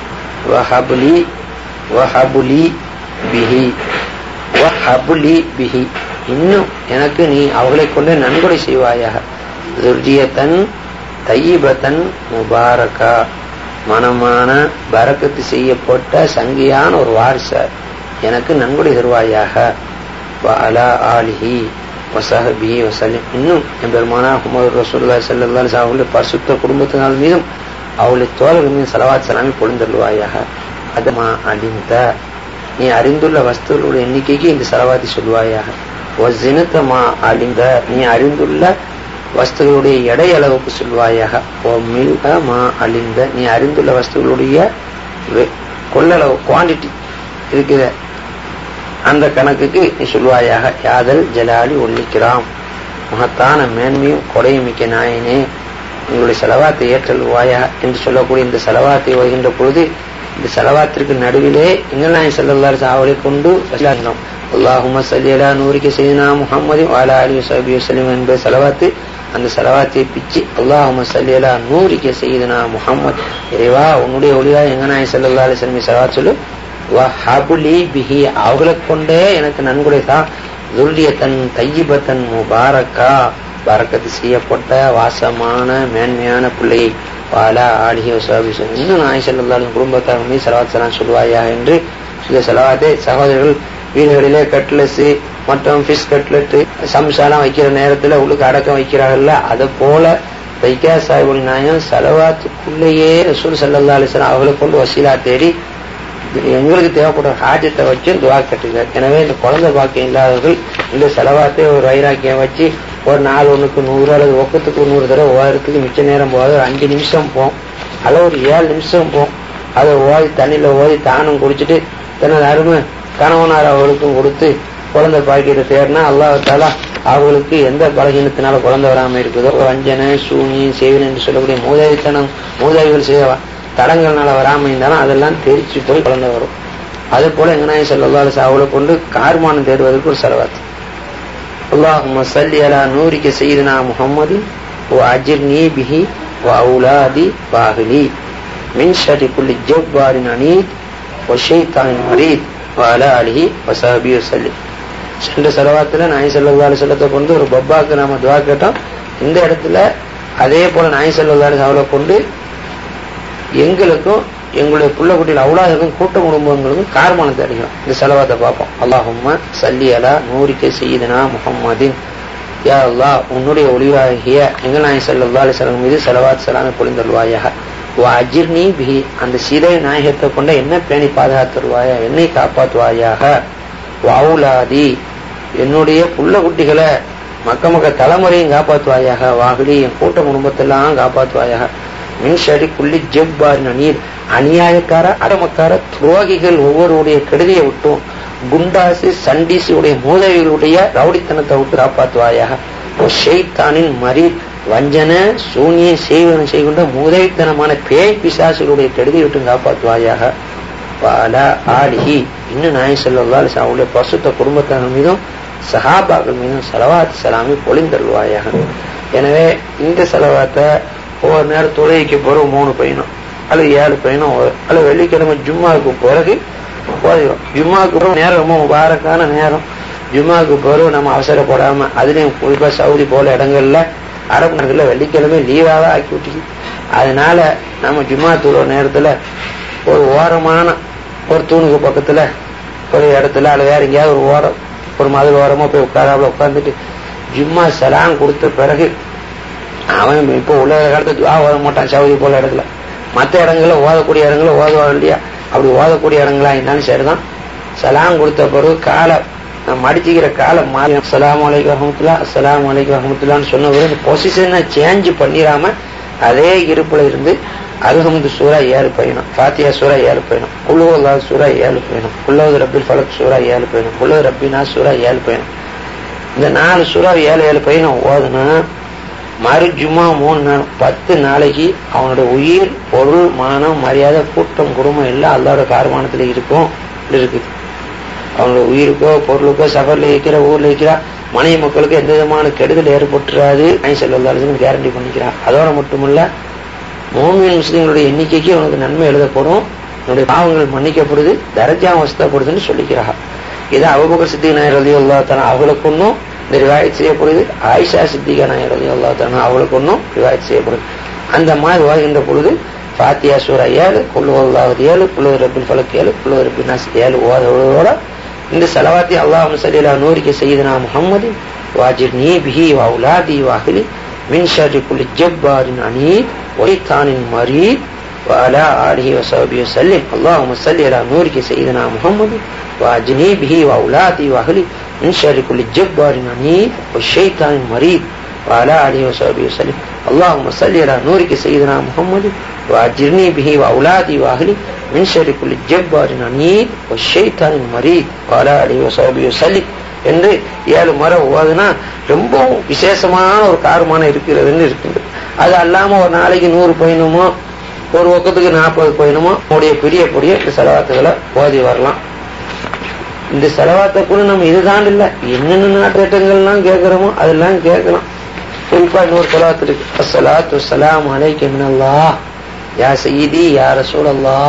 வஹபுலி வஹபுலி பிஹி வஹபுலி பிஹி இன்னும் எனக்கு நீ அவர்களை கொண்டு நன்கொடை செய்வாயாக துர்ஜியத்தன் தையீபத்தன் முபாரகா மனமான பரக்கத்து செய்யப்பட்ட சங்கியான ஒரு வாரிச எனக்கு நன்கொடை தருவாயாக அலா ஆலிஹி வசஹபி வசலிம் இன்னும் என் பெருமானா முகமது ரசூல்லா சல்லா அவர்களுடைய பரிசுத்த குடும்பத்தினால் மீதும் அவளுடைய தோழர்கள் மீது சலவாத் சலாமி பொழுந்தருவாயாக அதமா அழிந்த நீ அறிந்துள்ள வஸ்துகளுடைய எண்ணிக்கைக்கு இந்த செலவாத்தி சொல்வாயாக ஜினத்தமா அழிந்த நீ அறிந்துள்ள வஸ்துகளுடைய எடை அளவுக்கு சொல்வாயாக ஓ மில்க மா அழிந்த நீ அறிந்துள்ள வஸ்துகளுடைய கொள்ளளவு குவான்டிட்டி இருக்கிற அந்த கணக்குக்கு நீ சொல்வாயாக யாதல் ஜலாலி ஒல்லிக்கிறாம் மகத்தான மேன்மையும் கொடையும் மிக்க நாயனே உங்களுடைய செலவாத்தை ஏற்றல்வாயா என்று சொல்லக்கூடிய இந்த செலவாத்தை வருகின்ற பொழுது இந்த செலவாத்திற்கு நடுவிலே எங்கள் செல்லல்லார் அவளை கொண்டு விளையாடினோம் அல்லாஹும சல்லியலா நூறிக்க செய்தினா முகமது வாலா அலி சபி வசலிம் என்ப செலவாத்து அந்த செலவாத்தை பிச்சு அல்லாஹும சல்லியலா நூறிக்க செய்தினா முகமது இறைவா உன்னுடைய ஒளியா எங்க நாய் செல்லல்லா அலி சலமி செலவாத் சொல்லு ஹபுலி பிஹி அவர்களை கொண்டே எனக்கு நன்கொடை தான் துல்லியத்தன் தையிபத்தன் முபாரக்கா பறக்கத்து செய்யப்பட்ட வாசமான மேன்மையான பிள்ளையை பாலா ஆடிகி வசாபி இன்னும் நாய் செல்லாலும் குடும்பத்தார் மீது செலவாத் சலாம் சொல்வாயா என்று இந்த செலவாத்தை சகோதரர்கள் வீடுகளிலே கட்லஸ் மற்றும் ஃபிஷ் கட்லெட்டு சம்சாலாம் வைக்கிற நேரத்துல உள்ளுக்கு அடக்கம் வைக்கிறாங்கல்ல அதை போல வைக்கா சாஹிபுல் நாயம் செலவாத்துக்குள்ளேயே ரசூல் சல்லா அலிஸ்லாம் அவர்களை கொண்டு வசீலா தேடி எங்களுக்கு தேவைப்படுற ஹாஜத்தை வச்சு துவா கட்டுகிறார் எனவே இந்த குழந்தை பாக்கியம் இல்லாதவர்கள் இந்த செலவாத்தை ஒரு வைராக்கியம் வச்சு ஒரு நாள் ஒண்ணுக்கு நூறு அல்லது ஒக்கத்துக்கு நூறு தடவை ஓரத்துக்கு மிச்ச நேரம் போகாது ஒரு அஞ்சு நிமிஷம் போகும் அல்ல ஒரு ஏழு நிமிஷம் போகும் அதை ஓதி தண்ணியில ஓதி தானும் குடிச்சிட்டு தனது அருமை கணவனார் அவர்களுக்கும் கொடுத்து குழந்தை பாக்கியத்தை தேடினா அல்லாஹாலா அவர்களுக்கு எந்த பலகீனத்தினால குழந்தை வராம இருக்குதோ வஞ்சனை சூனியம் சேவன் என்று சொல்லக்கூடிய மூதாதித்தனம் மூதாதிகள் செய்ய தடங்கள்னால வராம இருந்தாலும் அதெல்லாம் தெரிச்சு போய் குழந்தை வரும் அதே போல எங்கனாய செல்லவாறு அவளை கொண்டு கார்மானம் தேடுவதற்கு ஒரு செலவாத்து اللهم صل على نورك سيدنا محمد واجرني به واولادي واهلي மின் ஷரி குல்லி ஜப்பாரின் அனீத் ஒஷைத்தானின் மரீத் வால அலிஹி வசாபி வசல்லி சென்ற செலவாத்துல நாய் செல்லவாலு செல்லத்தை கொண்டு ஒரு பப்பாக்கு நாம துவா கேட்டோம் இந்த இடத்துல அதே போல நாய் செல்லவாலு அவளை கொண்டு எங்களுக்கும் எங்களுடைய புள்ள குட்டியில் அவ்வளோக்கும் கூட்ட குடும்பங்களுக்கும் கார்மானத்தை அடிக்கிறோம் இந்த செலவாத்தை பார்ப்போம் அல்லாஹும்ம சல்லி அலா நூறிக்க செய்தனா முகம்மதின் யா அல்லா உன்னுடைய ஒளிவாகிய எங்கள் நாய் சல்லா அலிசலம் மீது செலவாத் சலாமை பொழிந்தல்வாயாக அஜிர்னி பிஹி அந்த சீதை நாயகத்தை கொண்ட என்ன பேணி பாதுகாத்துருவாயா என்னை காப்பாற்றுவாயாக வாவுலாதி என்னுடைய புள்ள குட்டிகளை மக்க மக்க தலைமுறையும் காப்பாற்றுவாயாக வாகடி என் கூட்ட குடும்பத்தெல்லாம் காப்பாற்றுவாயாக மின்ஷடி குள்ளி ஜெப்பார் நீர் அநியாயக்கார அடமக்கார துரோகிகள் ஒவ்வொருடைய கெடுதியை விட்டும் குண்டாசு சண்டிசுடைய மூதவிகளுடைய ரவுடித்தனத்தை விட்டு காப்பாற்றுவாயாக ஷெய்தானின் மரி வஞ்சன சூனிய செய்வன செய்கின்ற மூதவித்தனமான பேய் பிசாசுகளுடைய கெடுதி விட்டு காப்பாற்றுவாயாக பால ஆடிஹி இன்னும் நாய் செல்லவால் அவருடைய பசுத்த குடும்பத்தினர் மீதும் சஹாபாக்கள் மீதும் செலவாத் சலாமி பொழிந்தருவாயாக எனவே இந்த செலவாத்தை ஒவ்வொரு நேரம் தொழுகைக்கு பிறகு மூணு பையனும் அல்லது ஏழு பையனும் அல்லது வெள்ளிக்கிழமை ஜும்மாவுக்கு பிறகு போதிடும் ஜும்மாவுக்கு பிறகு நேரம் ரொம்ப முபாரக்கான நேரம் ஜும்மாவுக்கு பிறகு நம்ம அவசரப்படாம அதுலயும் குறிப்பா சவுதி போல இடங்கள்ல அரபு நாடுகள்ல வெள்ளிக்கிழமை லீவாக ஆக்கி விட்டுச்சு அதனால நம்ம ஜும்மா தூர நேரத்துல ஒரு ஓரமான ஒரு தூணுக்கு பக்கத்துல ஒரு இடத்துல அல்லது வேற எங்கேயாவது ஒரு ஓரம் ஒரு மதுள் ஓரமா போய் உட்காராப்புல உட்காந்துட்டு ஜும்மா சலாம் கொடுத்த பிறகு அவன் இப்போ உள்ள காலத்துல துவா ஓத மாட்டான் சவுதி போல இடத்துல மற்ற இடங்கள்ல ஓதக்கூடிய இடங்கள்ல ஓதுவாங்க இல்லையா அப்படி ஓதக்கூடிய இடங்களா இருந்தாலும் சரிதான் சலாம் கொடுத்த பிறகு காலை மடிச்சுக்கிற காலம் மாறி அஸ்லாம் வலைக்கு வரமத்துல்லா அஸ்லாம் வலைக்கு வரமத்துல்லான்னு சொன்ன பிறகு பொசிஷனை சேஞ்ச் பண்ணிடாம அதே இருப்புல இருந்து அருகமது சூரா ஏழு பயணம் ஃபாத்தியா சூரா ஏழு பயணம் குழுவல்லா சூரா ஏழு பயணம் குள்ளவது ரப்பில் ஃபலக் சூரா ஏழு பயணம் குள்ளது ரப்பினா சூரா ஏழு பயணம் இந்த நாலு சூறா ஏழு ஏழு பயணம் ஓதுனா மறு ஜும்மா மூணு நாள் பத்து நாளைக்கு அவனோட உயிர் பொருள் மானம் மரியாதை கூட்டம் குடும்பம் எல்லாம் அல்லாவோட காரமானத்துல இருக்கும் இருக்குது அவனோட உயிருக்கோ பொருளுக்கோ சபர்ல இருக்கிற ஊர்ல இருக்கிற மனைவி மக்களுக்கு எந்த விதமான கெடுதல் ஏற்பட்டுறாது செல்லாலும் கேரண்டி பண்ணிக்கிறான் அதோட மட்டுமல்ல மோமியன் முஸ்லீம்களுடைய எண்ணிக்கைக்கு அவனுக்கு நன்மை எழுதப்படும் என்னுடைய பாவங்கள் மன்னிக்கப்படுது தரஜா வசதப்படுதுன்னு சொல்லிக்கிறாங்க இது அபுபக்கர் சித்தி நாயர் ரதி அல்லா தானே அவளுக்கு ஒன்றும் இந்த ரிவாயத் செய்யப்படுது ஆயிஷா சித்திகா நாயர் ரதி அல்லா தானே அவளுக்கு ஒன்றும் ரிவாயத் செய்யப்படுது அந்த மாதிரி வாழ்கின்ற பொழுது ஃபாத்தியா சூரா ஏழு குள்ளுவல்லாவது ஏழு குள்ளு ரபில் ஃபலக் ஏழு குள்ளு ரபில் நாஸ் ஏழு ஓதோட இந்த செலவாத்தி அல்லாஹ் சலீலா நூறிக்கு செய்தனா முகம்மது வாஜிர் நீ பிஹி வவுலாதி வாஹிலி மின் ஷர்ரி குல்லி ஜப்பாரின் அனீத் ஒய்தானின் மரீத் وعلى آله وصحبه وسلم اللهم صل على نورك سيدنا محمد واجني به وأولادي وأهلي من شر كل جبار عنيد والشيطان المريد وعلى آله وصحبه وسلم اللهم صل على نورك سيدنا محمد وأجرني به وأولادي وأهلي من شر كل جبار عنيد والشيطان المريد وعلى آله وصحبه وسلم என்று ஏழு முறை ஓதுனா ரொம்பவும் விசேஷமான ஒரு காரணமான இருக்கிறதுன்னு இருக்குது அது அல்லாம ஒரு நாளைக்கு நூறு பயணமோ ஒரு பக்கத்துக்கு நாற்பது பயணமோ உடைய பெரிய பெரிய இந்த செலவாத்துகளை ஓதி வரலாம் இந்த செலவாத்தை கூட நம்ம இதுதான் இல்ல என்னென்ன நாட்டங்கள்லாம் கேட்கிறோமோ அதெல்லாம் கேட்கலாம் குறிப்பா இன்னொரு செலவாத்து இருக்கு அஸ்ஸலாத்து சலாம் அலைக்கு மினல்லா யா சையீதி யா ரசூல் அல்லா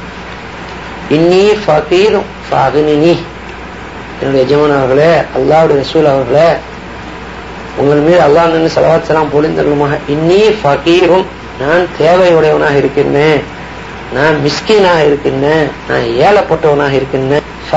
இன்னி ஃபகீரும் ஃபாகினி என்னுடைய எஜமான் அவர்களே அல்லாவுடைய ரசூல் அவர்களே உங்கள் மீது அல்லாஹ் நின்று சலவாத் சலாம் பொழிந்தருமாக இன்னி ஃபகீரும் நான் தேவையுடையவனாக இருக்கின்றேன் நான் மிஸ்கீனாக இருக்கின்றேன் நான் ஏழப்பட்டவனாக இருக்கின்றேன்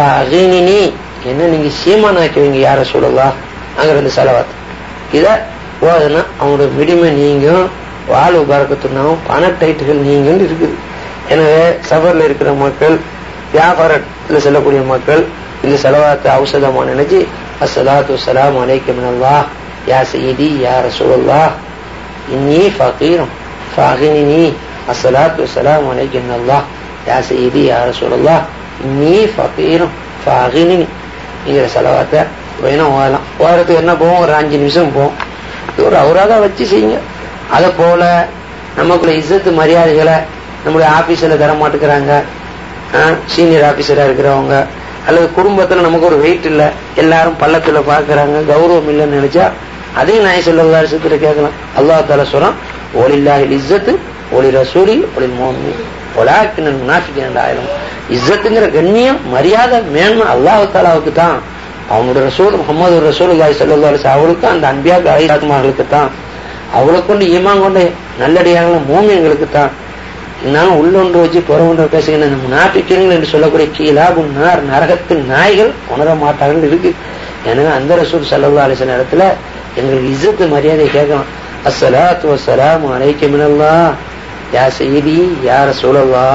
என்ன நீங்க சீமானாக்குவீங்க யார சொல்லலாம் அங்க இருந்து செலவாத் இத போதுன்னா அவங்களோட விடுமை நீங்கும் வாழ்வு பறக்கத்துனாவும் பண டைட்டுகள் நீங்கும் இருக்குது எனவே சபர்ல இருக்கிற மக்கள் வியாபாரத்தில் செல்லக்கூடிய மக்கள் இந்த செலவாத்தை ஔஷதமா நினைச்சு அஸ்ஸலாத்து சலாம் அலைக்கும் அல்லா யா சையதி யா ரசூலுல்லா இன்னி ஃபகீரும் فاغنني الصلاة والسلام عليك إن الله يا سيدي يا رسول الله إني فقير فاغنني இங்கிற செலவாத்தை வேணும் ஓதலாம் ஓரத்துக்கு என்ன போகும் ஒரு அஞ்சு நிமிஷம் போகும் இது ஒரு அவராக வச்சு செய்யுங்க அதை போல நமக்குள்ள இசத்து மரியாதைகளை நம்முடைய ஆபீஸ்ல தர மாட்டேங்கிறாங்க சீனியர் ஆபீசரா இருக்கிறவங்க அல்லது குடும்பத்துல நமக்கு ஒரு வெயிட் இல்ல எல்லாரும் பள்ளத்துல பாக்குறாங்க கௌரவம் இல்லைன்னு நினைச்சா அதையும் நான் சொல்ல வருஷத்துல கேட்கலாம் அல்லா தால சொல்றான் ஒலில்லாஹில் இஸ்ஸத்து ஒலி ரசூலி ஒலி மோமி ஒலாக்கினல் முனாஃபிக்கின் ஆயிரம் இஸ்ஸத்துங்கிற கண்ணியம் மரியாதை மேன்மை அல்லாஹு தாலாவுக்கு தான் அவங்களோட ரசூல் முகமது ரசூல் அல்லாஹி சல்லா அலிஸ் அவளுக்கும் அந்த அன்பியாக்கு அலிசாக்குமார்களுக்கு தான் அவளை கொண்டு ஈமான் கொண்ட நல்லடியாக மூமியங்களுக்கு தான் இருந்தாலும் உள்ளொன்று வச்சு புறமொன்று பேசுகின்ற இந்த முனாபிக்கங்கள் என்று சொல்லக்கூடிய கீழாபும் நார் நரகத்தின் நாய்கள் உணர மாட்டார்கள் இருக்கு எனவே அந்த ரசூல் சல்லா அலிசன் இடத்துல எங்களுக்கு இஸ்ஸத்து மரியாதை கேட்கலாம் அஸ்ஸலாத்து வஸ்ஸலாமு அலைக்க மினல்லா யா செய்தி யா ரசூலல்லா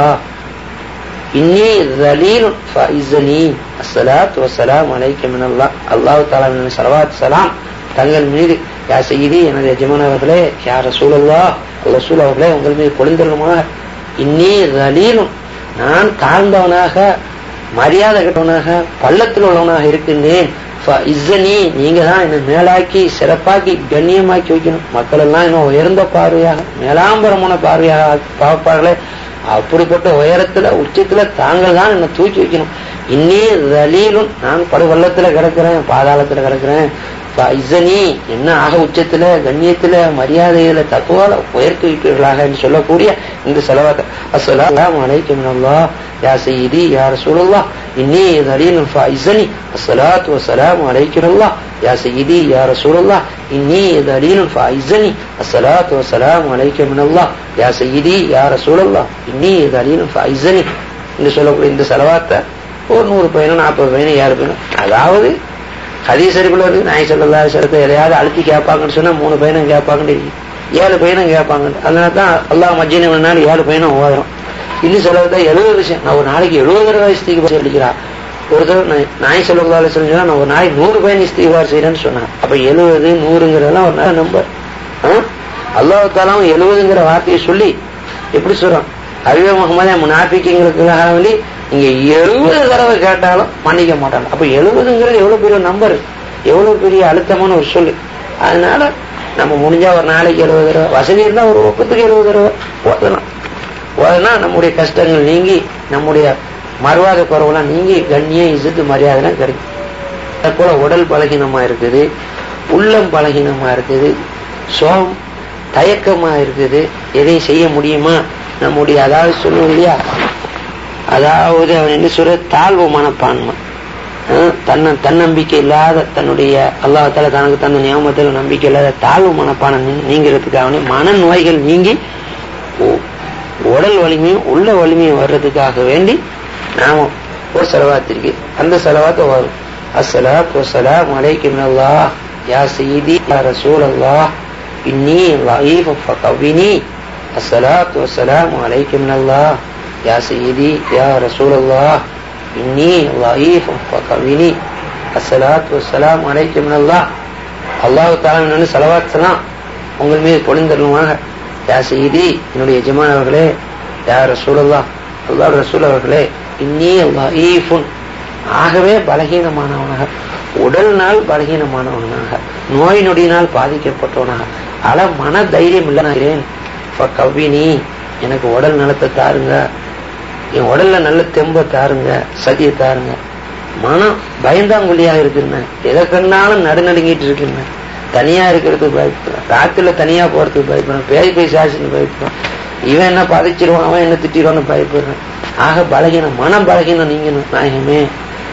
இன்னி தலீல் ஃபைஸனி அஸ்ஸலாத்து வஸ்ஸலாமு அலைக்க மினல்லா அல்லாஹ் தஆலா மின் ஸலவாத் ஸலாம் தங்கள் மீது யா செய்தி எனது எஜமான அவர்களே யா ரசூலல்லா ரசூல் அவர்களே உங்கள் மீது பொழிந்தருமாக இன்னி தலீலும் நான் தாழ்ந்தவனாக மரியாதை கட்டவனாக பள்ளத்தில் உள்ளவனாக இருக்கின்றேன் இஸ்ஸனி நீங்க தான் என்னை மேலாக்கி சிறப்பாக்கி கண்ணியமாக்கி வைக்கணும் மக்கள் எல்லாம் இன்னும் உயர்ந்த பார்வையாக மேலாம்பரமான பார்வையாக பார்ப்பார்களே அப்படிப்பட்ட உயரத்துல உச்சத்துல தாங்கள் தான் என்னை தூக்கி வைக்கணும் இன்னி தலீலும் நான் படுவள்ளத்துல கிடக்கிறேன் பாதாளத்துல கிடக்கிறேன் இசனி என்ன ஆக உச்சத்துல கண்ணியத்துல மரியாதையில தத்துவால உயர்த்தி வைப்பீர்களாக என்று சொல்லக்கூடிய இந்த செலவாத்த அஸ்ஸலாம் அலைக்கும் அல்லா யா சையீதி யா ரசூலுல்லாஹ் இன்னி தலீல் ஃபைஸனி அஸ்ஸலாத்து வஸ்ஸலாமு அலைக்கும் அல்லாஹ் யா சையீதி யா ரசூலுல்லாஹ் இன்னி தலீல் ஃபைஸனி அஸ்ஸலாத்து வஸ்ஸலாமு அலைக்கும் அல்லாஹ் யா சையீதி யா ரசூலுல்லாஹ் இன்னி தலீல் ஃபைஸனி என்று சொல்லக்கூடிய இந்த செலவாத்தை ஒரு நூறு பையனும் நாற்பது பையனும் ஏழு பையனும் அதாவது ஹதீசரிக்குள்ள இருக்கு நாய் சொல்லலா சிலத்தை எதையாவது அழுத்தி கேட்பாங்கன்னு சொன்னா மூணு பையனும் கேட்பாங்கன்னு இருக்கு ஏழு பையனும் கேட்பாங்க அதனால தான் அல்லாஹ் மஜ்ஜின நாள் ஏழு பையனும் ஓதுறோம் இன்னும் சிலர் தான் எழுபது விஷயம் நான் ஒரு நாளைக்கு எழுபது தடவை இஸ்திக்கு அடிக்கிறான் ஒரு தடவை நாய் சொல்லா சொன்னா நான் ஒரு நாளைக்கு நூறு பையன் இஸ்திகார் செய்யறேன்னு சொன்னேன் அப்ப எழுபது நூறுங்கிறதெல்லாம் ஒரு நல்ல நம்பர் அல்லாஹாலும் எழுபதுங்கிற வார்த்தையை சொல்லி எப்படி சொல்றோம் அறிவே முகமதே முனாபிக்குங்களுக்காக வேண்டி நீங்க எழுபது தடவை கேட்டாலும் மன்னிக்க மாட்டாங்க அப்ப எழுபதுங்கிறது எவ்வளவு பெரிய நம்பர் எவ்வளவு பெரிய அழுத்தமான ஒரு சொல்லு அதனால நம்ம முடிஞ்சா ஒரு நாளைக்கு எழுபது தடவை வசதி இருந்தா ஒரு ஒப்பத்துக்கு எழுபது தடவை ஓதலாம் ஓதனா நம்முடைய கஷ்டங்கள் நீங்கி நம்முடைய மறுவாத குறவெல்லாம் நீங்கி கண்ணியம் இசுத்து மரியாதை கிடைக்கும் அது போல உடல் பலகீனமா இருக்குது உள்ளம் பலகீனமா இருக்குது சோம் தயக்கமா இருக்குது எதையும் செய்ய முடியுமா நம்முடைய அதாவது சொல்லுவோம் இல்லையா அதாவது அவன் என்ன சொல்ற தாழ்வு மனப்பான்மை தன்ன தன்னம்பிக்கை இல்லாத தன்னுடைய அல்லாஹால தனக்கு தந்த நியமத்தில் நம்பிக்கை இல்லாத தாழ்வு மனப்பான நீங்கிறதுக்காக மன நோய்கள் நீங்கி உடல் வலிமையும் உள்ள வலிமையும் வர்றதுக்காக வேண்டி நாம ஒரு செலவாத்திருக்கு அந்த செலவாத்த வரும் அஸ்ஸலாத் வசலாம் அலைக்கும் அல்லா யா சீதி யா ரசூல் அல்லா இன்னி லைஃப் ஃபகவினி அஸ்ஸலாத் வசலாம் அலைக்கும் அல்லா يا سيدي يا رسول الله إني ضعيف فقويني الصلاة والسلام عليك من الله அல்லாஹு தாலா செலவாத் சலாம் உங்கள் மீது பொழிந்தருமாக யா செய்தி என்னுடைய எஜமான் அவர்களே யா ரசூலல்லா அல்லாஹ் ரசூல் அவர்களே இன்னி ஈஃபுன் ஆகவே பலகீனமானவனாக உடல் நாள் பலகீனமானவனாக நோய் நொடியினால் பாதிக்கப்பட்டவனாக அல மன தைரியம் இல்லைனாகிறேன் கவ்வினி எனக்கு உடல் நலத்தை தாருங்க என் உடல்ல நல்ல தெம்ப தாருங்க சதியை தாருங்க மனம் பயந்தாங்குழியா இருக்குன்னு எதை கண்ணாலும் நடுநடுங்கிட்டு இருக்குன்னு தனியா இருக்கிறதுக்கு பயப்படுறேன் ராத்திரில தனியா போறதுக்கு பயப்படுறேன் பேய் பேய் சாசின்னு பயப்படுறேன் இவன் என்ன பதைச்சிருவான் அவன் என்ன திட்டிடுவான்னு பயப்படுறேன் ஆக பலகீனம் மனம் பலகீனம் நீங்க நாயகமே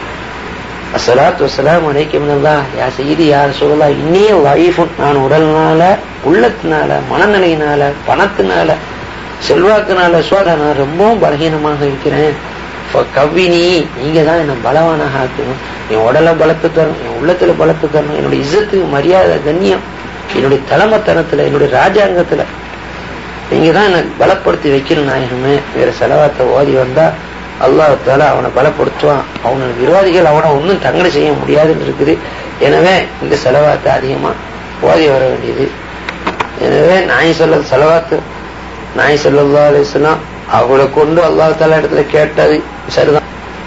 அசலாத் வசலாம் அடைக்கமில்லா யா செய்தி யார் சொல்லலாம் இன்னிய லைஃபும் நான் உடல்னால உள்ளத்தினால மனநிலையினால பணத்தினால செல்வாக்குனால சுவாத நான் ரொம்பவும் பலகீனமாக இருக்கிறேன் கவ்வினி நீங்க தான் என்ன பலவானாக ஆக்கணும் என் உடலை பலத்து தரணும் என் உள்ளத்துல பலத்து தரணும் என்னுடைய இசத்துக்கு மரியாதை கண்ணியம் என்னுடைய தலைமத்தனத்துல என்னுடைய ராஜாங்கத்துல நீங்க தான் என்ன பலப்படுத்தி வைக்கணும் நாயகமே வேற செலவாத்தை ஓதி வந்தா அல்லாஹால அவனை பலப்படுத்துவான் அவனோட விரோதிகள் அவனை ஒன்றும் தங்கடை செய்ய முடியாதுன்னு இருக்குது எனவே இந்த செலவாத்தை அதிகமா ஓதி வர வேண்டியது எனவே நாய் சொல்ல செலவாத்து நாய் சொல்லா அலிஸ்லாம் அவளை கொண்டு அல்லா தால இடத்துல கேட்டது சரிதான்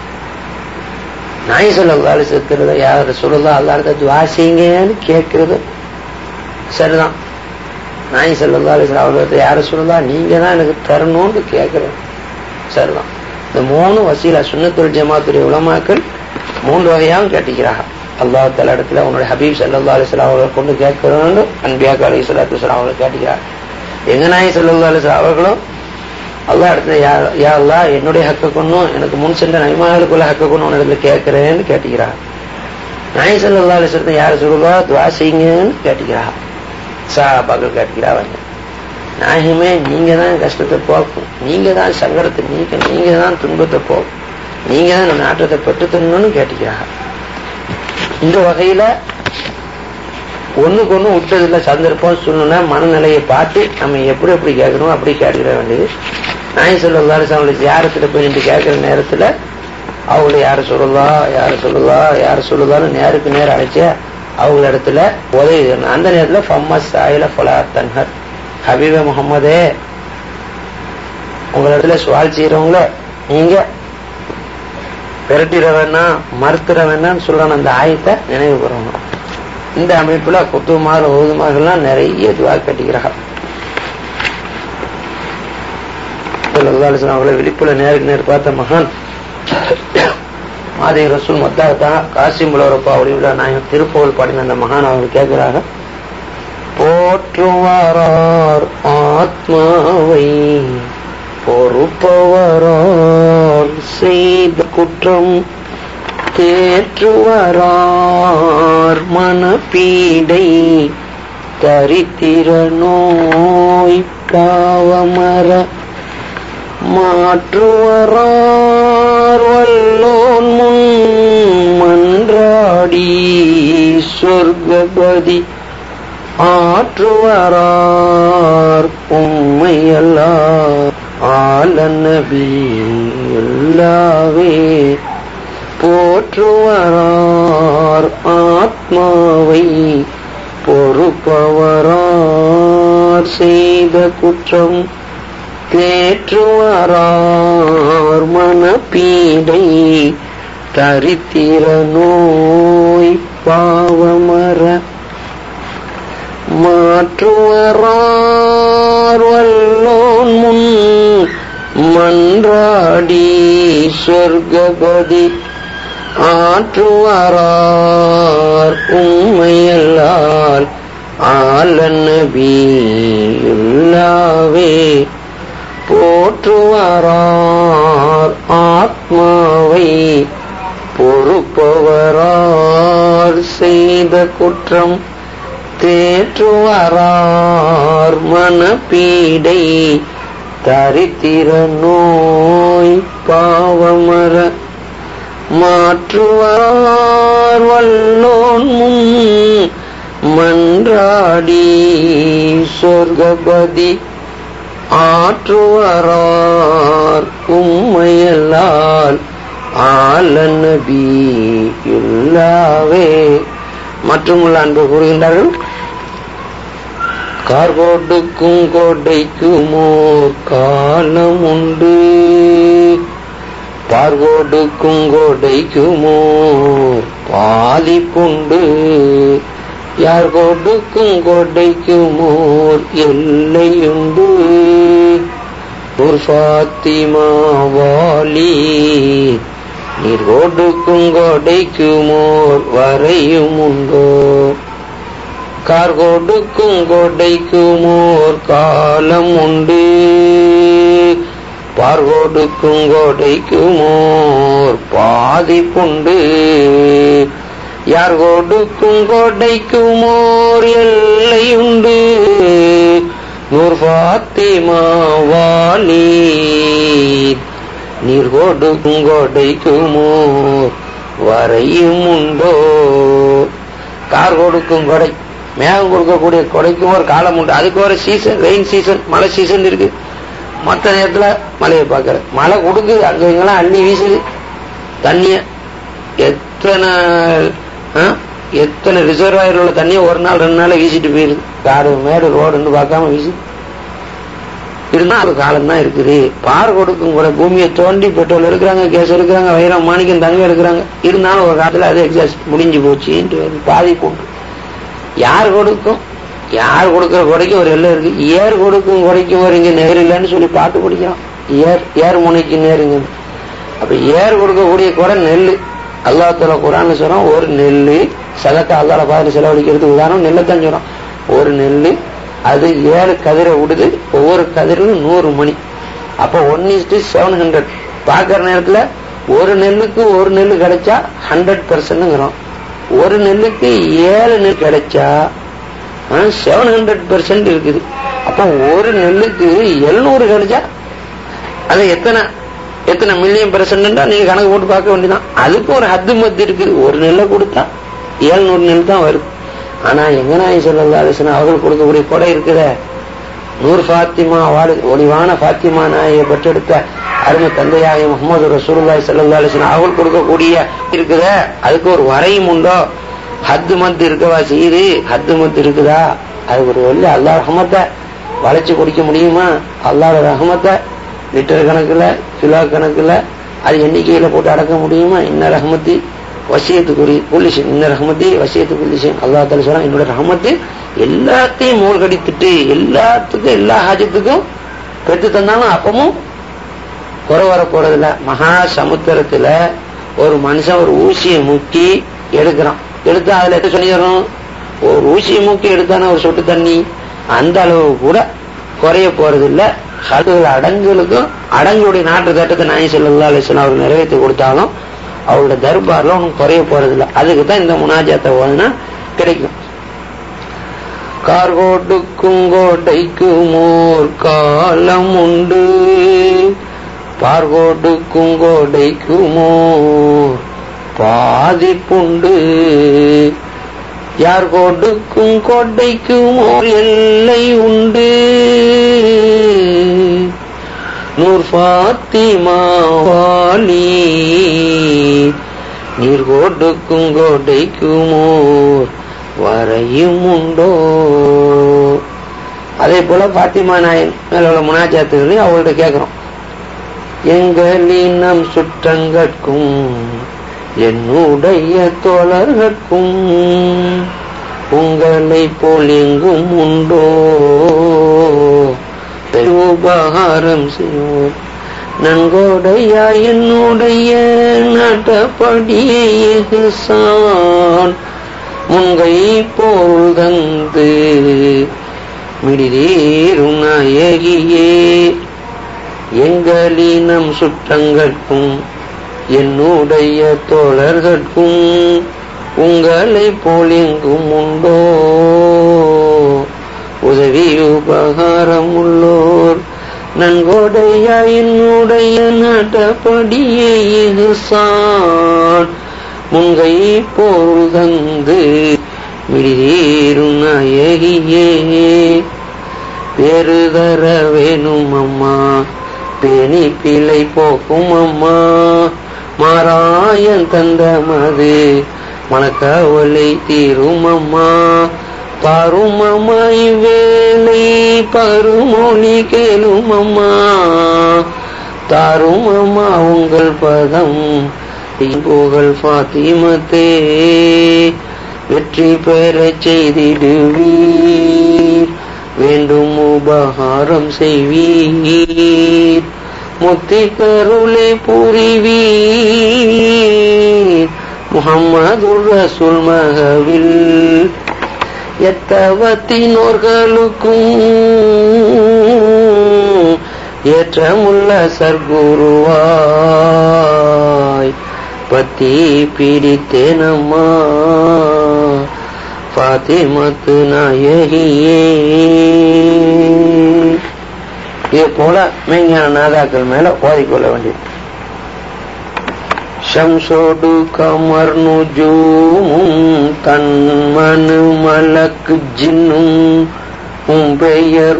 நாய் சொல்லா அலிசுக்கிறத யார் சொல்லலாம் அல்லா இடத்துல துவா செய்யுங்கன்னு கேட்கறது சரிதான் நாய் சொல்லா அலிஸ்லாம் அவர்கிட்ட யார சொல்லலாம் நீங்க தான் எனக்கு தரணும்னு கேட்கறது சரிதான் இந்த மூணு வசீலா சுண்ணத்துல் ஜமாத்துடைய உலமாக்கள் மூன்று வகையாகவும் கேட்டுக்கிறாங்க அல்லாஹ் தலா இடத்துல உன்னுடைய ஹபீப் சல்லா அலிஸ்லாம் அவர்களை கொண்டு கேட்கணும்னு அன்பியாக்கு அலி சலாத்து அவர்களை கேட்டுக்கிறாங்க எங்க நாய் சல்லா அலிஸ்லாம் அவர்களும் அல்லா இடத்துல யா அல்லா என்னுடைய ஹக்க கொண்டும் எனக்கு முன் சென்ற நைமார்களுக்குள்ள ஹக்க கொண்டும் உன்னிடத்துல கேட்கிறேன்னு கேட்டுக்கிறா நாய் சல்லா அலிசத்தை யார் சொல்லுவா துவா செய்யுங்கன்னு கேட்டுக்கிறா சாபாக்கள் கேட்டுக்கிறா வந்து நாயகமே நீங்க தான் கஷ்டத்தை போக்கும் நீங்க தான் சங்கடத்தை நீக்க நீங்க தான் துன்பத்தை போக்கும் நீங்க தான் நம்ம நாட்டத்தை பெற்று தரணும்னு கேட்டுக்கிறாங்க இந்த வகையில ஒண்ணுக்கு ஒண்ணு விட்டதில்ல சந்தர்ப்பம் சூழ்நிலை மனநிலையை பார்த்து நம்ம எப்படி எப்படி கேட்கணும் அப்படி கேட்டுக்கிற வேண்டியது நாய் சொல்லலாரு அவங்களுடைய ஜியாரத்துல போய் நின்று கேட்கிற நேரத்துல அவங்கள யார சொல்லலா யார சொல்லலா யார சொல்லுதான்னு நேருக்கு நேரம் அழைச்ச அவங்க இடத்துல உதவி தரணும் அந்த நேரத்துல ஃபம்மஸ் சாயில ஃபலா தன்ஹர் ஹபீப முகமதே உங்களிடத்துல சுவால் செய்யறவங்கள நீங்க விரட்டிட வேணாம் மறுத்துட வேணாம்னு சொல்றான அந்த ஆயத்தை நினைவு கூறணும் இந்த அமைப்புல குத்துமாறு ஓதுமார்கள்லாம் நிறைய துவா கட்டிக்கிறாங்க அவங்களை விழிப்புல நேருக்கு நேர் பார்த்த மகான் மாதை ரசூல் மத்தாத்தான் காசிம் புலவரப்பா ஒளிவிழா நாயகம் திருப்போல் பாடின அந்த மகான் அவங்க கேட்கிறாங்க போற்றுவாரார் ஆத்மாவை பொறுப்பவரால் செய்த குற்றம் தேற்றுவரார் மனப்பீடை தரித்திர நோய் பாவமர மாற்றுவரார் வல்லோன் முன் மன்றாடி சொர்க்கபதி ஆற்றுவரார் உண்மையல்லா ஆலநபி எல்லாவே போற்றுவரார் ஆத்மாவை பொறுப்பவரார் செய்த குற்றம் தேற்றுவரார் மனப்பீடை தரித்திர நோய் பாவமர மாற்றுவரார் வல்லோன் முன் மன்றாடி சொர்க்கபதி ஆற்றுவரார் உண்மையல்லால் ஆலநபி எல்லாவே போற்றுவரார் ஆத்மாவை பொறுப்பவரார் செய்த குற்றம் தேற்றுவரார் மனப்பீடை தரித்திர நோய் பாவமர மாற்றுவார் வல்லோன் முன் மன்றாடி சொர்க்கபதி ஆற்றுவரார் உண்மையல்லால் ஆலநபி எல்லாவே மற்றும் உள்ள அன்பு கூறுகின்றார்கள் கார்கோட்டுக்கும் கோட்டைக்குமோ காலம் உண்டு பார்கோடுக்கும் கோட்டைக்குமோ பாதிப்புண்டு யார் கோட்டுக்கும் கோட்டைக்குமோர் எல்லையுண்டு ஒரு ஃபாத்திமா வாலி நீர் கோட்டுக்கும் கோட்டைக்குமோர் வரையும் உண்டோ கார்கோடுக்கும் கோட்டைக்குமோர் காலம் உண்டு பார்கோடுக்கும் கோட்டைக்குமோர் பாதிப்புண்டு யார் கோடுக்கும் கோட்டைக்குமோர் எல்லையுண்டு நூர் பாத்திமா வாலி நீர் கோடுக்கும் கோட்டைக்குமோர் வரையும் உண்டோ கார் கொடுக்கும் கொடை மேகம் கொடுக்கக்கூடிய கொடைக்கும் ஒரு காலம் உண்டு அதுக்கு ஒரு சீசன் ரெயின் சீசன் மழை சீசன் இருக்கு மற்ற நேரத்துல மழையை பார்க்கற மழை கொடுக்குது அங்க இங்கெல்லாம் அள்ளி வீசுது தண்ணிய எத்தனை ஆ, எத்தனை ரிசர்வாயர் உள்ள தண்ணியை ஒரு நாள் ரெண்டு நாள் வீசிட்டு போயிருது காடு மேடு ரோடுன்னு பார்க்காம வீசுது இருந்தா அது காலம் தான் இருக்குது பார் கொடுக்கும் கூட பூமியை தோண்டி பெட்ரோல் எடுக்கிறாங்க கேஸ் எடுக்கிறாங்க வைரம் மாணிக்கம் தங்கம் எடுக்கிறாங்க இருந்தாலும் ஒரு காலத்துல அது எக்ஸாஸ்ட் முடிஞ்சு போச்சுன்ட்டு வருது. பாதிப்பு உண்டு யார் கொடுக்கும் யார் கொடுக்கிற கொடைக்கு ஒரு எல்லை இருக்கு ஏர் கொடுக்கும் கொடைக்கும் ஒரு இங்க நேர் இல்லைன்னு சொல்லி பாட்டு பிடிக்கிறோம் ஏர் ஏர் முனைக்கு நேருங்க அப்ப ஏர் கொடுக்கக்கூடிய கொடை நெல் அல்லாஹால குரான் சொல்றோம் ஒரு நெல் சதக்கா அல்லாஹ் பார்த்து செலவழிக்கிறதுக்கு உதாரணம் நெல்லைத்தான் சொல்றோம் ஒரு நெல் அது ஏழு கதிரை விடுது ஒவ்வொரு கதிரிலும் நூறு மணி அப்ப ஒன் இஸ்டு செவன் ஹண்ட்ரட் பாக்குற நேரத்துல ஒரு நெல்லுக்கு ஒரு நெல்லு கிடைச்சா ஹண்ட்ரட் பெர்சன்ட்ங்கிறோம் ஒரு நெல்லுக்கு ஏழு நெல் கிடைச்சா செவன் ஹண்ட்ரட் பெர்சன்ட் இருக்குது அப்போ ஒரு நெல்லுக்கு எழுநூறு கிடைச்சா அது எத்தனை எத்தனை மில்லியன் பெர்சன்ட் நீங்க கணக்கு போட்டு பார்க்க வேண்டியதான் அதுக்கு ஒரு ஹத்து மத்து இருக்குது ஒரு நெல்லை கொடுத்தா ஏழ்நூறு நெல் தான் வருது ஆனா எங்கனாய் சொல்லல அலிசன் அவர்கள் கொடுக்கக்கூடிய கொடை இருக்குத நூர் ஃபாத்திமா வாடு ஒளிவான ஃபாத்திமா நாயை பெற்றெடுத்த அருமை தந்தையாக முகமது ரசூலுல்லாய் சல்லா அலிசன் அவர்கள் கொடுக்கக்கூடிய இருக்குத அதுக்கு ஒரு வரையும் உண்டோ ஹத்து மத்து இருக்கவா செய்யுது ஹத்து மத்து இருக்குதா அது ஒரு வழி அல்லா ரஹமத்தை வளைச்சு குடிக்க முடியுமா அல்லாட ரஹமத்தை லிட்டர் கணக்குல கிலோ கணக்குல அது எண்ணிக்கையில போட்டு அடக்க முடியுமா இன்ன ரஹமத்தி வசியத்துக்குரிய புல்லிஷன் இன்ன ரஹமத்தி வசியத்து புல்லிஷன் அல்லா தலை சொல்ல என்னோட ரஹமத்து எல்லாத்தையும் மூழ்கடித்துட்டு எல்லாத்துக்கும் எல்லா ஹாஜத்துக்கும் பெற்று தந்தாலும் அப்பவும் குறை வர போறதில்ல மகா சமுத்திரத்துல ஒரு மனுஷன் ஒரு ஊசியை முக்கி எடுக்கிறான் எடுத்தா அதுல எத்த சொல்லிடுறோம் ஒரு ஊசியை முக்கி எடுத்தான ஒரு சொட்டு தண்ணி அந்த அளவு கூட குறைய போறது இல்ல கடுகள் அடங்குகளுக்கும் அடங்குடைய நாட்டு தட்டத்தை நாய் செல்லா அலிஸ்லாம் அவர் நிறைவேற்றி கொடுத்தாலும் அவரோட தர்பார்ல ஒன்றும் குறைய போறது இல்ல அதுக்கு தான் இந்த முனாஜாத்தை ஓதுனா கிடைக்கும் கார்கோட்டுக்கும் கோட்டைக்கும் ஓர் காலம் உண்டு பார்கோட்டுக்கும் கோடைக்கும் ஓர் பாதிப்புண்டு யார் கோட்டுக்கும் கோட்டைக்கும் ஓர் எல்லை உண்டு நூர் பாத்திமா வாலி நீர் கோட்டுக்கும் கோட்டைக்கும் ஓர் வரையும் உண்டோ அதே போல பாத்திமா நாயன் மேல உள்ள முனாஜாத்துகளையும் அவங்கள்ட்ட கேட்கிறோம் எங்களினம் சுற்றங்கட்கும் என்னுடைய தோழர்கட்கும் உங்களை போல் எங்கும் உண்டோ உபகாரம் செய்வோம் நன்கோடையா என்னுடைய நாட்டப்படியே சான் முன்கை போல் தந்து மிடிதீரும் நாயகியே எங்களினம் சுற்றங்கட்கும் என்னுடைய தோழர்கட்கும் உங்களை போல் எங்கும் உண்டோ உதவி உபகாரம் உள்ளோர் நன்கொடையா என்னுடைய நாட்டப்படியே இது சான் முன்கை போல் தந்து மிடிதீரும் நாயகியே பேரு தர வேணும் அம்மா பேணி பிழை போக்கும் அம்மா மாராயன் தந்த மது மணக்கவலை தீரும் அம்மா பாரும் அம்மா இவ்வேளை பருமொழி கேளும் அம்மா தாரும் அம்மா உங்கள் பதம் புகழ் பாத்திமத்தே வெற்றி பெறச் செய்திடுவீர் வேண்டும் உபகாரம் செய்வீர் முத்தி கருளை புரிவீர் முகம்மது ரசூல் மகவில் எத்தவத்தினோர்களுக்கும் ஏற்றமுள்ள சர்க்குருவாய் பத்தி பிடித்தேனம்மா பாத்திமத்து நாயகியே இது போல மெய்ஞான நாதாக்கள் மேல ஓதிக்கொள்ள வேண்டியது ஷம்சோடு கமர் நுஜூமும் தன்மனு மலக்கு ஜின்னும் உம் பெயர்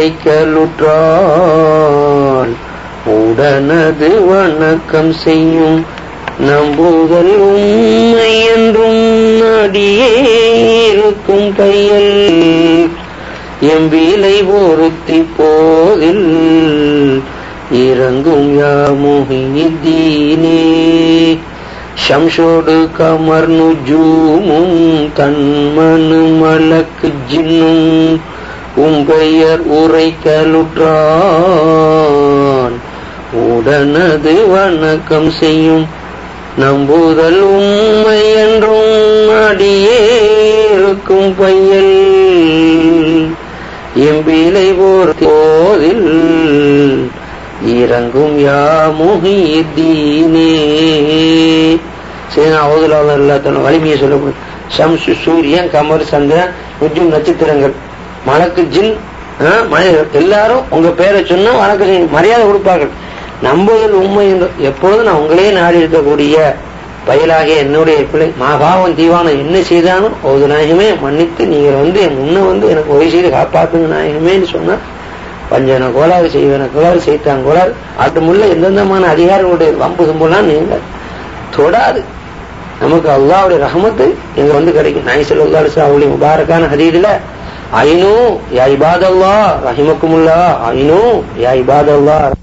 உரைக்கலுற்றால் உடனது வணக்கம் செய்யும் நம்புதல் உண்மை என்றும் அடியே இருக்கும் கையில் எம்பிலை பொருத்தி போதில் இறங்கும் யா முஹிதீனே ஷம்ஷோடு கமர் நுஜூமும் தன்மனு மலக்கு ஜின்னும் உம்பெயர் உரைக்கலுற்றான் உடனது வணக்கம் செய்யும் நம்புதல் உண்மை என்றும் அடியே இருக்கும் பையல் எம்பிலை போதில் இறங்கும் யா முஹிதீனே சரி அவதுலாவில் எல்லாத்தன வலிமையை சொல்லப்படும் சம்சு சூரியன் கமர் சந்திரன் நுஜும் நட்சத்திரங்கள் மலக்கு ஜின் ஆ, மனிதர்கள் எல்லாரும் உங்க பேரை சொன்னா வணக்கம் செய்யும் மரியாதை கொடுப்பார்கள் நம்புதல் உண்மை என்று எப்போதும் நான் உங்களே நாடி இருக்கக்கூடிய பயலாகிய என்னுடைய பிள்ளை மாபாவம் தீவானம் என்ன செய்தாலும் ஒரு நாயகமே மன்னித்து நீங்கள் வந்து என் முன்ன வந்து எனக்கு உதவி செய்து காப்பாத்துங்க நாயகமேன்னு சொன்னா பஞ்சன கோளாறு செய்வன கோளாறு செய்தான் கோளாறு அது முள்ள எந்தெந்தமான அதிகாரிகளுடைய வம்பு தும்புலாம் நீங்க தொடாது நமக்கு அல்லாவுடைய ரஹமத்து இங்க வந்து கிடைக்கும் நாய் செல்வா அவளுடைய முபாரக்கான ஹதீதுல ஐனு யா இபாதல்லா ரஹிமக்குமுல்லா ஐனு யா இபாதல்லா